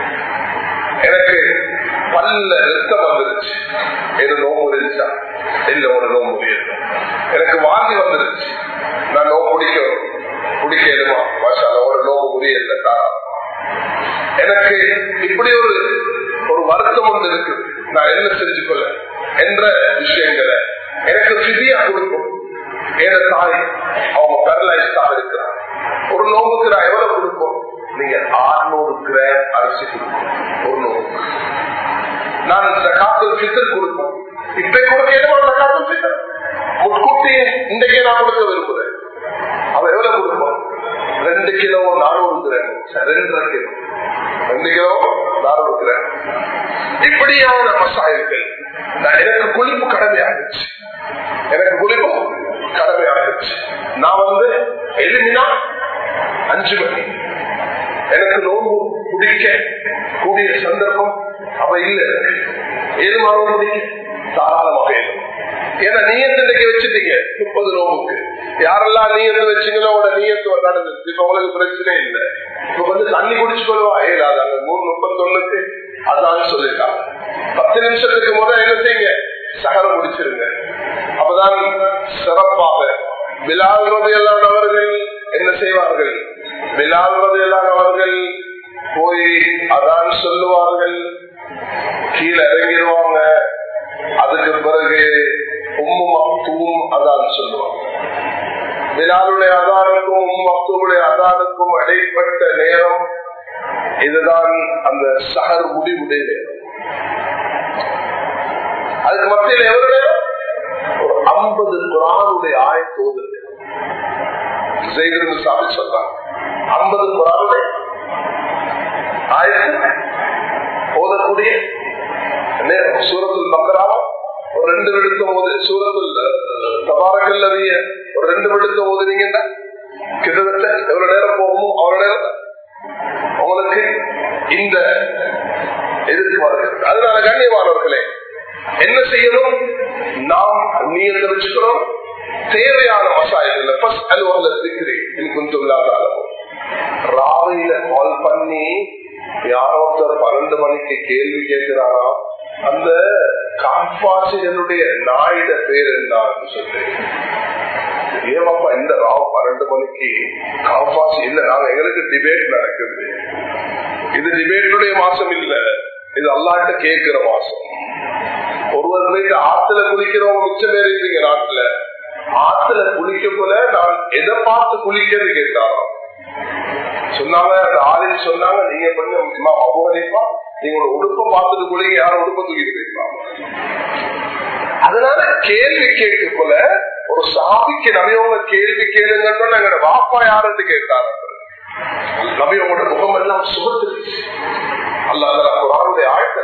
எனக்கு பல்ல ரத்தம் வந்துருச்சு என்ன நோம்பு இருந்துச்சா இல்ல ஒரு நோம்பு எனக்கு வாந்தி வந்துருச்சு நான் நோம்பு பிடிக்கணும் பிடிக்கணுமா மாஷால ஒரு நோம்பு முடியல தாராளமா எனக்கு இப்படி ஒரு ஒரு வருத்தம் ஒன்று இருக்கு நான் என்ன செஞ்சு கொள்ள என்ற விஷயங்களை எனக்கு பிதியா கொடுக்கும் ஏன தாய் அவங்க பேரலைஸ்டாக இருக்கிறாங்க ஒரு நோம்புக்கு நான் எவ்வளவு கொடுப்போம் நீங்க ஆறுநூறு கிராம் அரிசி கொடுக்கும் ஒரு நோம்புக்கு நான் ஜக்காத்து பித்தர் கொடுப்போம் இப்ப கொடுக்க என்ன ஜக்காத்து பித்தர் முன்கூட்டி இன்றைக்கே நான் கொடுக்க விரும்புறேன் அவ எவ்வளவு கொடுப்போம் ரெண்டு கிலோ நானூறு கிராம் ரெண்டரை கிலோ ரெண்டு கிலோ நானூறு கிராம் இப்படியான மசாயல்கள் எனக்கு குளிப்பு கடமையாகிடுச்சு எனக்கு குளிப்பு கடமையாகிடுச்சு நான் வந்து எளிமினா அஞ்சு மணி எனக்கு நோம்பு குடிக்க கூடிய சந்தர்ப்பம் அவ இல்ல ஏழு மாதம் குடிக்க தாராளமாக ஏழும் ஏன்னா நீயத்தை வச்சுட்டீங்க முப்பது நோம்புக்கு யாரெல்லாம் நீயத்தை வச்சீங்களோ உங்களோட நீயத்து நடந்துச்சு இப்ப உங்களுக்கு பிரச்சனை இல்லை இப்ப வந்து தண்ணி குடிச்சு கொள்வா ஏழாது அங்க மூணு முப்பத்தொன்னுக்கு அதான் சொல்லிட்டாங்க பத்து நிமிஷத்துக்கு முதல் என்ன செய்யுங்க சகரம் முடிச்சிருங்க அப்பதான் சிறப்பாக விழாவிரதையெல்லாம் அவர்கள் என்ன செய்வார்கள் விழாவிரதையெல்லாம் அவர்கள் போய் அதான் சொல்லுவார்கள் கீழே இறங்கிடுவாங்க அதுக்கு பிறகு உம்மு மக்தூம் அதான் சொல்லுவாங்க பிலாலுடைய அதானுக்கும் உம் மக்தூமுடைய அதானுக்கும் இடைப்பட்ட நேரம் இதுதான் அந்த சகர் முடிவுடைய நேரம் அதுக்கு மத்தியில் எவ்வளவு நேரம் ஒரு ஐம்பது குரானுடைய ஆயத்தோது செய்திருந்து சாமி சொல்றாங்க ஐம்பது குரானுடைய ஆயத்து ஓதக்கூடிய நேரம் சூரத்தில் மக்கராவ ஒரு ரெண்டு நிமிடம் ஓது சூரத்தில் தபாரக்கல் அறிய ஒரு ரெண்டு நிமிடம் ஓதுனீங்கன்னா கிட்டத்தட்ட எவ்வளவு நேரம் போகும் அவ்வளவு நேரம் உங்களுக்கு இந்த எதிர்த்து வருகிறது அதனால கண்ணியமானவர்களே என்ன செய்யணும் நாம் நீங்க வச்சுக்கிறோம் தேவையான மசாயங்கள் ஃபர்ஸ்ட் அலுவலக இருக்கிறேன் கொஞ்சம் இல்லாத ராவையில கால் பண்ணி யாரோ ஒருத்தர் பன்னெண்டு மணிக்கு கேள்வி கேட்கிறாரா அந்த காப்பாசிரியனுடைய நாயிட பேர் என்ன சொல்லி ஏமாப்பா இந்த ராவ் பன்னெண்டு மணிக்கு காப்பாசி இல்ல நாங்க எங்களுக்கு டிபேட் நடக்குது இது டிபேட்டுடைய மாசம் இல்ல இது அல்லாட்ட கேட்கிற மாசம் ஒருவர் போயிட்டு ஆத்துல குளிக்கிறவங்க மிச்சம் பேர் இருக்கீங்க நாட்டுல ஆத்துல குளிக்க போல நான் எதை பார்த்து குளிக்கிறது கேட்டாரோ சொன்னாங்க அந்த ஆளுன்னு சொன்னாங்க நீங்க கொஞ்சம் அபோகரிப்பா நீங்களோட உடுப்பை பார்த்துட்டு குளிங்க யாரும் உடுப்ப தூக்கிட்டு போயிருப்பாங்க அதனால கேள்வி கேட்க போல ஒரு சாபிக்கு நபியவங்க கேள்வி கேளுங்கன்னு எங்களோட வாப்பா யாருன்னு கேட்டாங்க நபியவங்களோட முகம் எல்லாம் சுகத்துக்கு அல்லாத குரானுடைய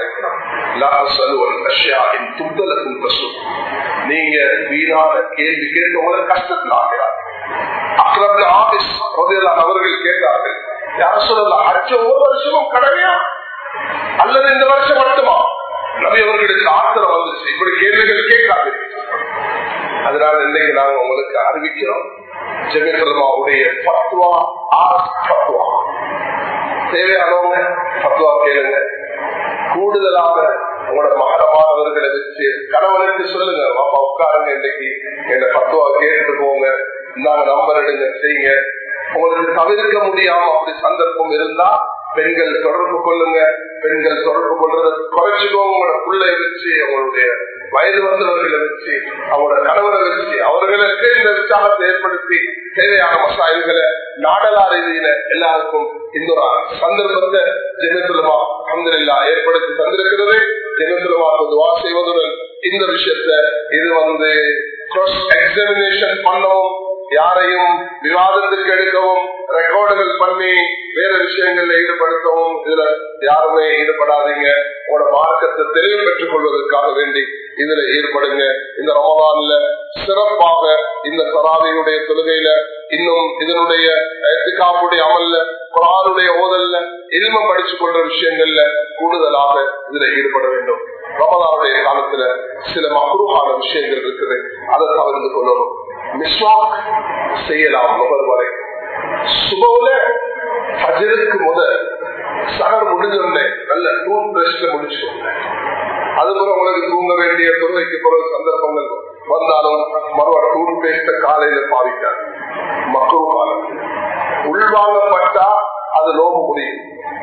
ஆழ்த்தரைக்கிறான் நீங்க வீணான கேள்வி கேட்டு உங்களை கஷ்டத்தில் ஆகிறார் அக்ரப்ல ஆபீஸ் அவர்கள் கேட்டார்கள் யார சொல்லலாம் அச்ச ஒரு வருஷமும் கடமையா அல்லது இந்த வருஷம் மட்டுமா நபி அவர்களுக்கு ஆத்திரம் வந்துச்சு இப்படி கேள்விகள் கேட்காது அதனால இன்னைக்கு நாங்க உங்களுக்கு அறிவிக்கிறோம் ஜெகசலமாவுடைய பத்வா பத்வா தேவையானவங்க பத்வா கேளுங்க கூடுதலாக உங்களோட மகரமானவர்களை வச்சு கணவனுக்கு சொல்லுங்க பாப்பா உட்காருங்க இன்னைக்கு என்ன பத்துவா கேட்டு போங்க நாங்க நம்பர் எடுங்க செய்யுங்க உங்களுக்கு தவிர்க்க முடியாம அப்படி சந்தர்ப்பம் இருந்தா பெண்கள் தொடர்பு கொள்ளுங்க பெண்கள் தொடர்பு கொள்றத குறைச்சிக்கோங்க உங்களோட பிள்ளைய வச்சு அவங்களுடைய வயது வந்தவர்களை வச்சு அவங்களோட கணவரை வச்சு அவர்களுக்கு இந்த விசாரத்தை ஏற்படுத்தி தேவையான மசாயல்களை நாடலா ரீதியில எல்லாருக்கும் இந்த ஒரு சந்தர்ப்பத்தை ஜெனசுலமா அந்திரில்லா ஏற்படுத்தி தந்திருக்கிறது ஜெனசுலமாக்கு துவா செய்வதுடன் இந்த விஷயத்த இது வந்து கிராஸ் எக்ஸாமினேஷன் பண்ணவும் யாரையும் விவாதத்திற்கு எடுக்கவும் ரெக்கார்டுகள் பண்ணி வேற விஷயங்கள்ல ஈடுபடுத்தவும் இதுல யாருமே ஈடுபடாதீங்க உங்களோட மார்க்கத்தை தெளிவு பெற்றுக் கொள்வதற்காக வேண்டி இதுல ஈடுபடுங்க இந்த ரமதான்ல சிறப்பாக இந்த சராவியுடைய தொழுகையில இன்னும் இதனுடைய எத்திகாப்புடைய அமல்ல குரானுடைய ஓதல்ல இல்ம படிச்சு கொள்ற விஷயங்கள்ல கூடுதலாக இதுல ஈடுபட வேண்டும் ரமதானுடைய காலத்துல சில மக்ரூஹான விஷயங்கள் இருக்குது அதை தவிர்த்து கொள்ளணும் மிஸ்வாக் செய்யலாம் நுகர் வரை சுபவுல ஃபஜருக்கு முதல் சகர் முடிஞ்சோடனே நல்ல டூத் பிரஷ்ல முடிச்சுக்கோங்க அதுபோல உங்களுக்கு தூங்க வேண்டிய தொழுகைக்கு பிறகு சந்தர்ப்பங்கள் வந்தாலும் மறுவ டூத் பேஸ்ட காலையில பாவிக்காது மக்கள் காலம் உள்வாங்கப்பட்டா அது நோம்பு முடியும்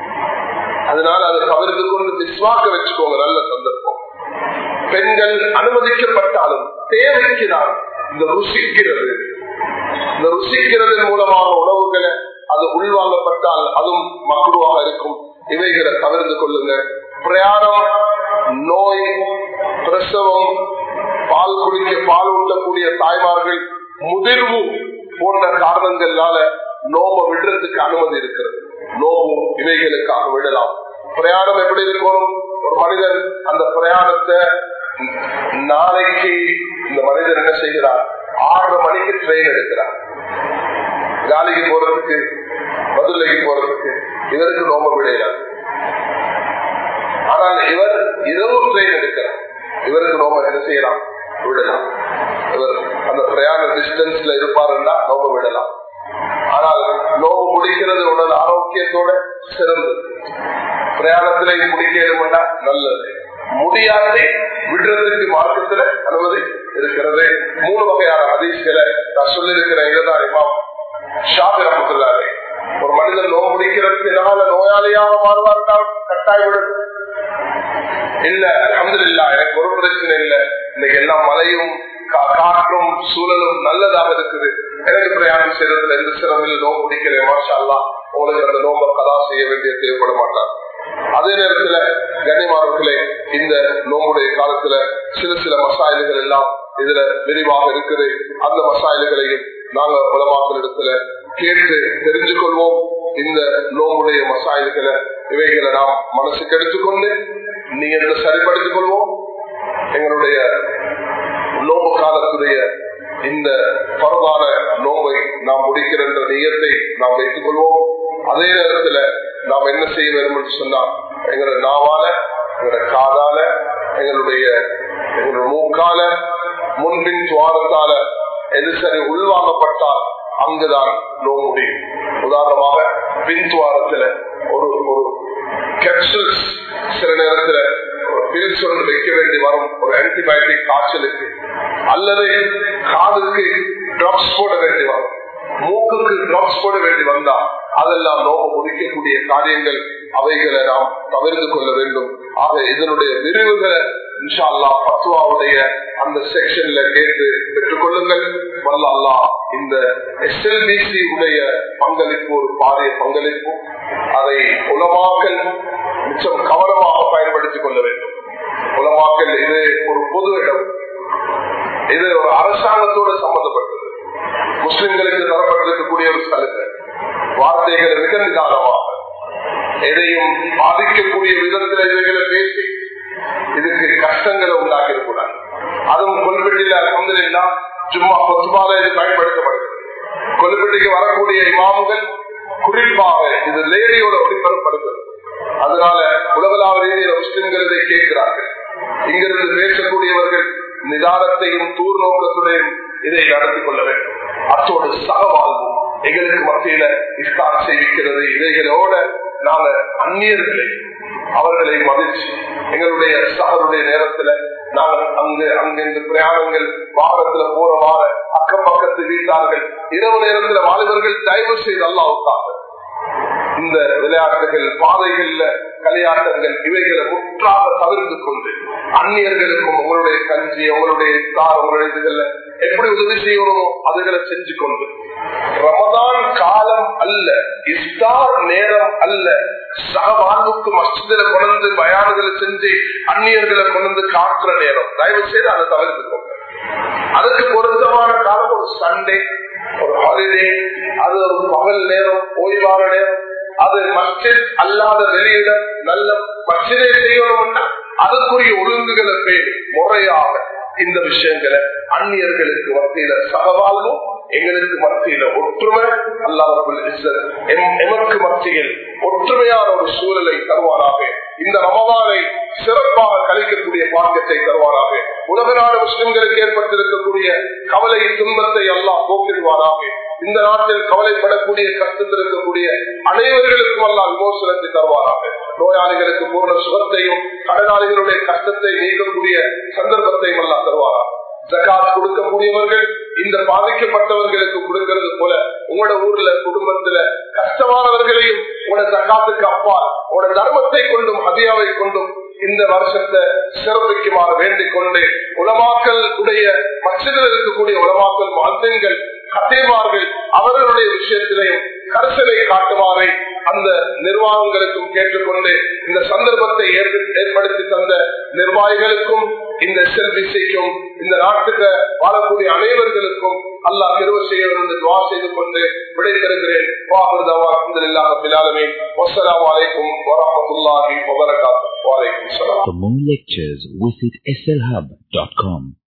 அதனால அதை தவிர்த்து கொண்டு விஸ்வாக்க வச்சுக்கோங்க நல்ல சந்தர்ப்பம் பெண்கள் அனுமதிக்கப்பட்டாலும் தேவைக்கு தான் இந்த ருசிக்கிறது இந்த ருசிக்கிறதன் மூலமாக உணவுகளை அது உள்வாங்கப்பட்டால் அதுவும் மக்குருவாக இருக்கும் இவைகளை தவிர்த்து கொள்ளுங்க பிரயாணம் நோய் பிரசவம் பால் குடிக்க பால் ஊட்டக்கூடிய தாய்மார்கள் முதிர்வு போன்ற காரணங்களால நோம விடுறதுக்கு அனுமதி இருக்கிறது நோவும் இவைகளுக்காக விடலாம் பிரயாணம் எப்படி இருக்கணும் ஒரு மனிதன் அந்த பிரயாணத்தை நாளைக்கு இந்த மனிதன் என்ன செய்கிறார் ஆறு மணிக்கு ட்ரெயின் எடுக்கிறார் காலிக்கு போறதுக்கு மதுரைக்கு போறதுக்கு இவருக்கு நோம்ப விடையாது ஆனால் இவர் இரவு ட்ரெயின் எடுக்கிறார் இவருக்கு நோம்ப என்ன செய்யலாம் விடலாம் இவர் அந்த பிரயாண டிஸ்டன்ஸ்ல இருப்பாருன்னா நோம்ப விடலாம் ஆனால் நோவு முடிக்கிறது உடல் ஆரோக்கியத்தோட சிறந்தது பிரயாணத்திலே முடிக்கணும்னா நல்லது முடியாததை விடுறதுக்கு மார்க்கத்துல அனுமதி இருக்கிறது மூணு வகையான அதிர்ச்சிகளை நான் சொல்லியிருக்கிறேன் இதுதான் இமாம் ஷாபி ரமத்துல்லாலே ஒரு மனிதன் நோய் முடிக்கிறதுனால நோயாளியாக மாறுவார்கள் கட்டாயம் இல்ல அஹமதுல்லா எனக்கு ஒரு பிரச்சனை இல்ல இன்னைக்கு எல்லா மழையும் காற்றும் சூழலும் நல்லதாக இருக்குது எனக்கு பிரயாணம் செய்யறதுல எந்த சிரமில் நோய் முடிக்கிறேன் மாஷா அல்லா உங்களுக்கு அந்த நோம்ப கதா செய்ய வேண்டிய தேவைப்பட மாட்டார் அதே நேரத்துல கண்ணியமானவர்களே இந்த நோம்புடைய காலத்துல சில சில மசாயல்கள் எல்லாம் இதுல விரிவாக இருக்குது அந்த மசாயல்களையும் நாங்க உலமாக்கள் இடத்துல கேட்டு தெரிஞ்சு கொள்வோம் இந்த நோம்புடைய மசாயல்களை இவைகளை நாம் மனசுக்கு எடுத்துக்கொண்டு நீங்க சரிப்படுத்திக் கொள்வோம் எங்களுடைய நோம்பு காலத்துடைய இந்த பரவான நோம்பை நாம் முடிக்கிற நீயத்தை நாம் வைத்துக் கொள்வோம் அதே நேரத்துல நாம் என்ன செய்ய வேண்டும் என்று சொன்னா எங்களோட நாவால எங்களோட காதால எங்களுடைய எங்களோட மூக்கால முன்பின் துவாரத்தால எது சரி உள்வாங்கப்பட்டால் அங்குதான் நோய் முடியும் உதாரணமாக பின் துவாரத்துல ஒரு ஒரு கேப்சூல்ஸ் சில நேரத்துல பில்ஸ் ஒன்று வைக்க வேண்டி வரும் ஒரு ஆன்டிபயோட்டிக் காய்ச்சலுக்கு அல்லது காதுக்கு டிராப்ஸ் போட வேண்டி வரும் மூக்குக்கு டிராப்ஸ் போட வேண்டி வந்தா அதெல்லாம் நோக்கம் முடிக்கக்கூடிய காரியங்கள் அவைகளை நாம் தவிர்த்து கொள்ள வேண்டும் ஆக இதனுடைய விரிவுகளை இன்ஷா அல்லா பத்துவாவுடைய அந்த செக்ஷன்ல கேட்டு பெற்றுக் கொள்ளுங்கள் வல்ல அல்லா இந்த எஸ்எல்பிசி உடைய பங்களிப்பு ஒரு பாரிய பங்களிப்பு அதை உலமாக்கல் மிச்சம் கவனமாக பயன்படுத்திக் கொள்ள வேண்டும் உலமாக்கல் இது ஒரு பொது இடம் இது ஒரு அரசாங்கத்தோடு சம்பந்தப்பட்டது முஸ்லிம்களுக்கு தரப்பட்டிருக்கக்கூடிய ஒரு சலுகை வார்த்தைகளை மிக நிதானமாக எதையும் பாதிக்கக்கூடிய விதத்தில் இவைகளை பேசி இதுக்கு கஷ்டங்களை உண்டாக்கிடக்கூடாது அதுவும் கொல்பெட்டியில அலமதுல்லா சும்மா பொதுவாக இது பயன்படுத்தப்படுகிறது கொல்பெட்டிக்கு வரக்கூடிய இமாமுகள் குறிப்பாக இது லேடியோட ஒளிபரப்படுகிறது அதனால உலகளாவிலேயே முஸ்லிம்கள் இதை கேட்கிறார்கள் இங்கிருந்து பேசக்கூடியவர்கள் நிதானத்தையும் தூர் நோக்கத்துடையும் இதை நடத்தி கொள்ள வேண்டும் அத்தோடு சகவாழ்வு எங்களுக்கு மத்தியில இஸ்தார் செய்விக்கிறது இவைகளோட நாங்க அந்நியர்களை அவர்களை மதிச்சு எங்களுடைய சகருடைய நேரத்துல நாங்கள் அங்கு அங்கிருந்து பிரயாணங்கள் வாகனத்துல போற வார அக்கம் பக்கத்து வீட்டார்கள் இரவு நேரத்துல வாலிபர்கள் தயவு செய்து அல்லாவுக்காக இந்த விளையாட்டுகள் பாதைகள்ல கலையாட்டங்கள் இவைகளை முற்றாக தவிர்த்து கொண்டு அந்நியர்களுக்கும் உங்களுடைய கஞ்சி உங்களுடைய தார் உங்களுடைய இதுகள்ல எப்படி உதவி செய்யணுமோ அதுகளை செஞ்சு கொண்டு ரமதான் காலம் அல்ல இஸ்தார் நேரம் அல்ல சகவாழ்வுக்கு மஸ்தில கொண்டு பயானுகளை செஞ்சு அந்நியர்களை கொண்டு காட்டுற நேரம் தயவு செய்து அதை தவிர்த்துக்கோங்க அதுக்கு பொருத்தமான காலம் ஒரு சண்டே ஒரு ஹாலிடே அது ஒரு பகல் நேரம் ஓய்வான நேரம் அது மஸ்ஜித் அல்லாத வெளியிடம் நல்ல மஸ்ஜிதை செய்யணும்னா அதுக்குரிய ஒழுங்குகளை பேணி முறையாக இந்த விஷயங்களை அந்நியர்களுக்கு மத்தியில சகவாழ்வும் எங்களுக்கு மத்தியில ஒற்றுமை அல்லாத எமக்கு மத்தியில் ஒற்றுமையான ஒரு சூழலை தருவாராக இந்த ரமதானை சிறப்பாக கழிக்கக்கூடிய பாக்கியத்தை தருவாராக உலக நாடு முஸ்லிம்களுக்கு ஏற்பட்டிருக்கக்கூடிய கவலை துன்பத்தை எல்லாம் போக்கிடுவாராக இந்த நாட்டில் கவலைப்படக்கூடிய கஷ்டத்தில் இருக்கக்கூடிய அனைவர்களுக்கும் எல்லாம் விமோசனத்தை தருவாராக நோயாளிகளுக்கு பூர்ண சுகத்தையும் கடனாளிகளுடைய கஷ்டத்தை நீக்கக்கூடிய சந்தர்ப்பத்தையும் எல்லாம் தருவாராக ஜகாத் கொடுக்கக்கூடியவர்கள் இந்த பாதிக்கப்பட்டவர்களுக்கு கொடுக்கிறது போல உங்களோட ஊர்ல குடும்பத்துல கஷ்டமானவர்களையும் உங்களோட ஜக்காத்துக்கு அப்பால் உங்களோட தர்மத்தை கொண்டும் அதியாவை கொண்டும் இந்த வருஷத்தை சிறப்பிக்குமாறு வேண்டிக் கொண்டு உலமாக்கல் உடைய மச்சத்தில் இருக்கக்கூடிய உலமாக்கல் மாற்றங்கள் கத்தேமார்கள் அவர்களுடைய விஷயத்திலையும் கரிசனை காட்டுமாறு அந்த நிர்வாகங்களுக்கும் கேட்டுக்கொண்டு இந்த சந்தர்ப்பத்தை ஏற்படுத்தி தந்த நிர்வாகிகளுக்கும் இந்த செல்விசைக்கும் இந்த நாட்டுக்கு வாழக்கூடிய அனைவர்களுக்கும் அல்லாஹ் திருவ செய்ய என்று துவா செய்து கொண்டு விடைபெறுகிறேன் வசலாம் வலைக்கும் வரமத்துல்லாஹி வபரகாத்து வலைக்கும் For more lectures, visit slhub.com.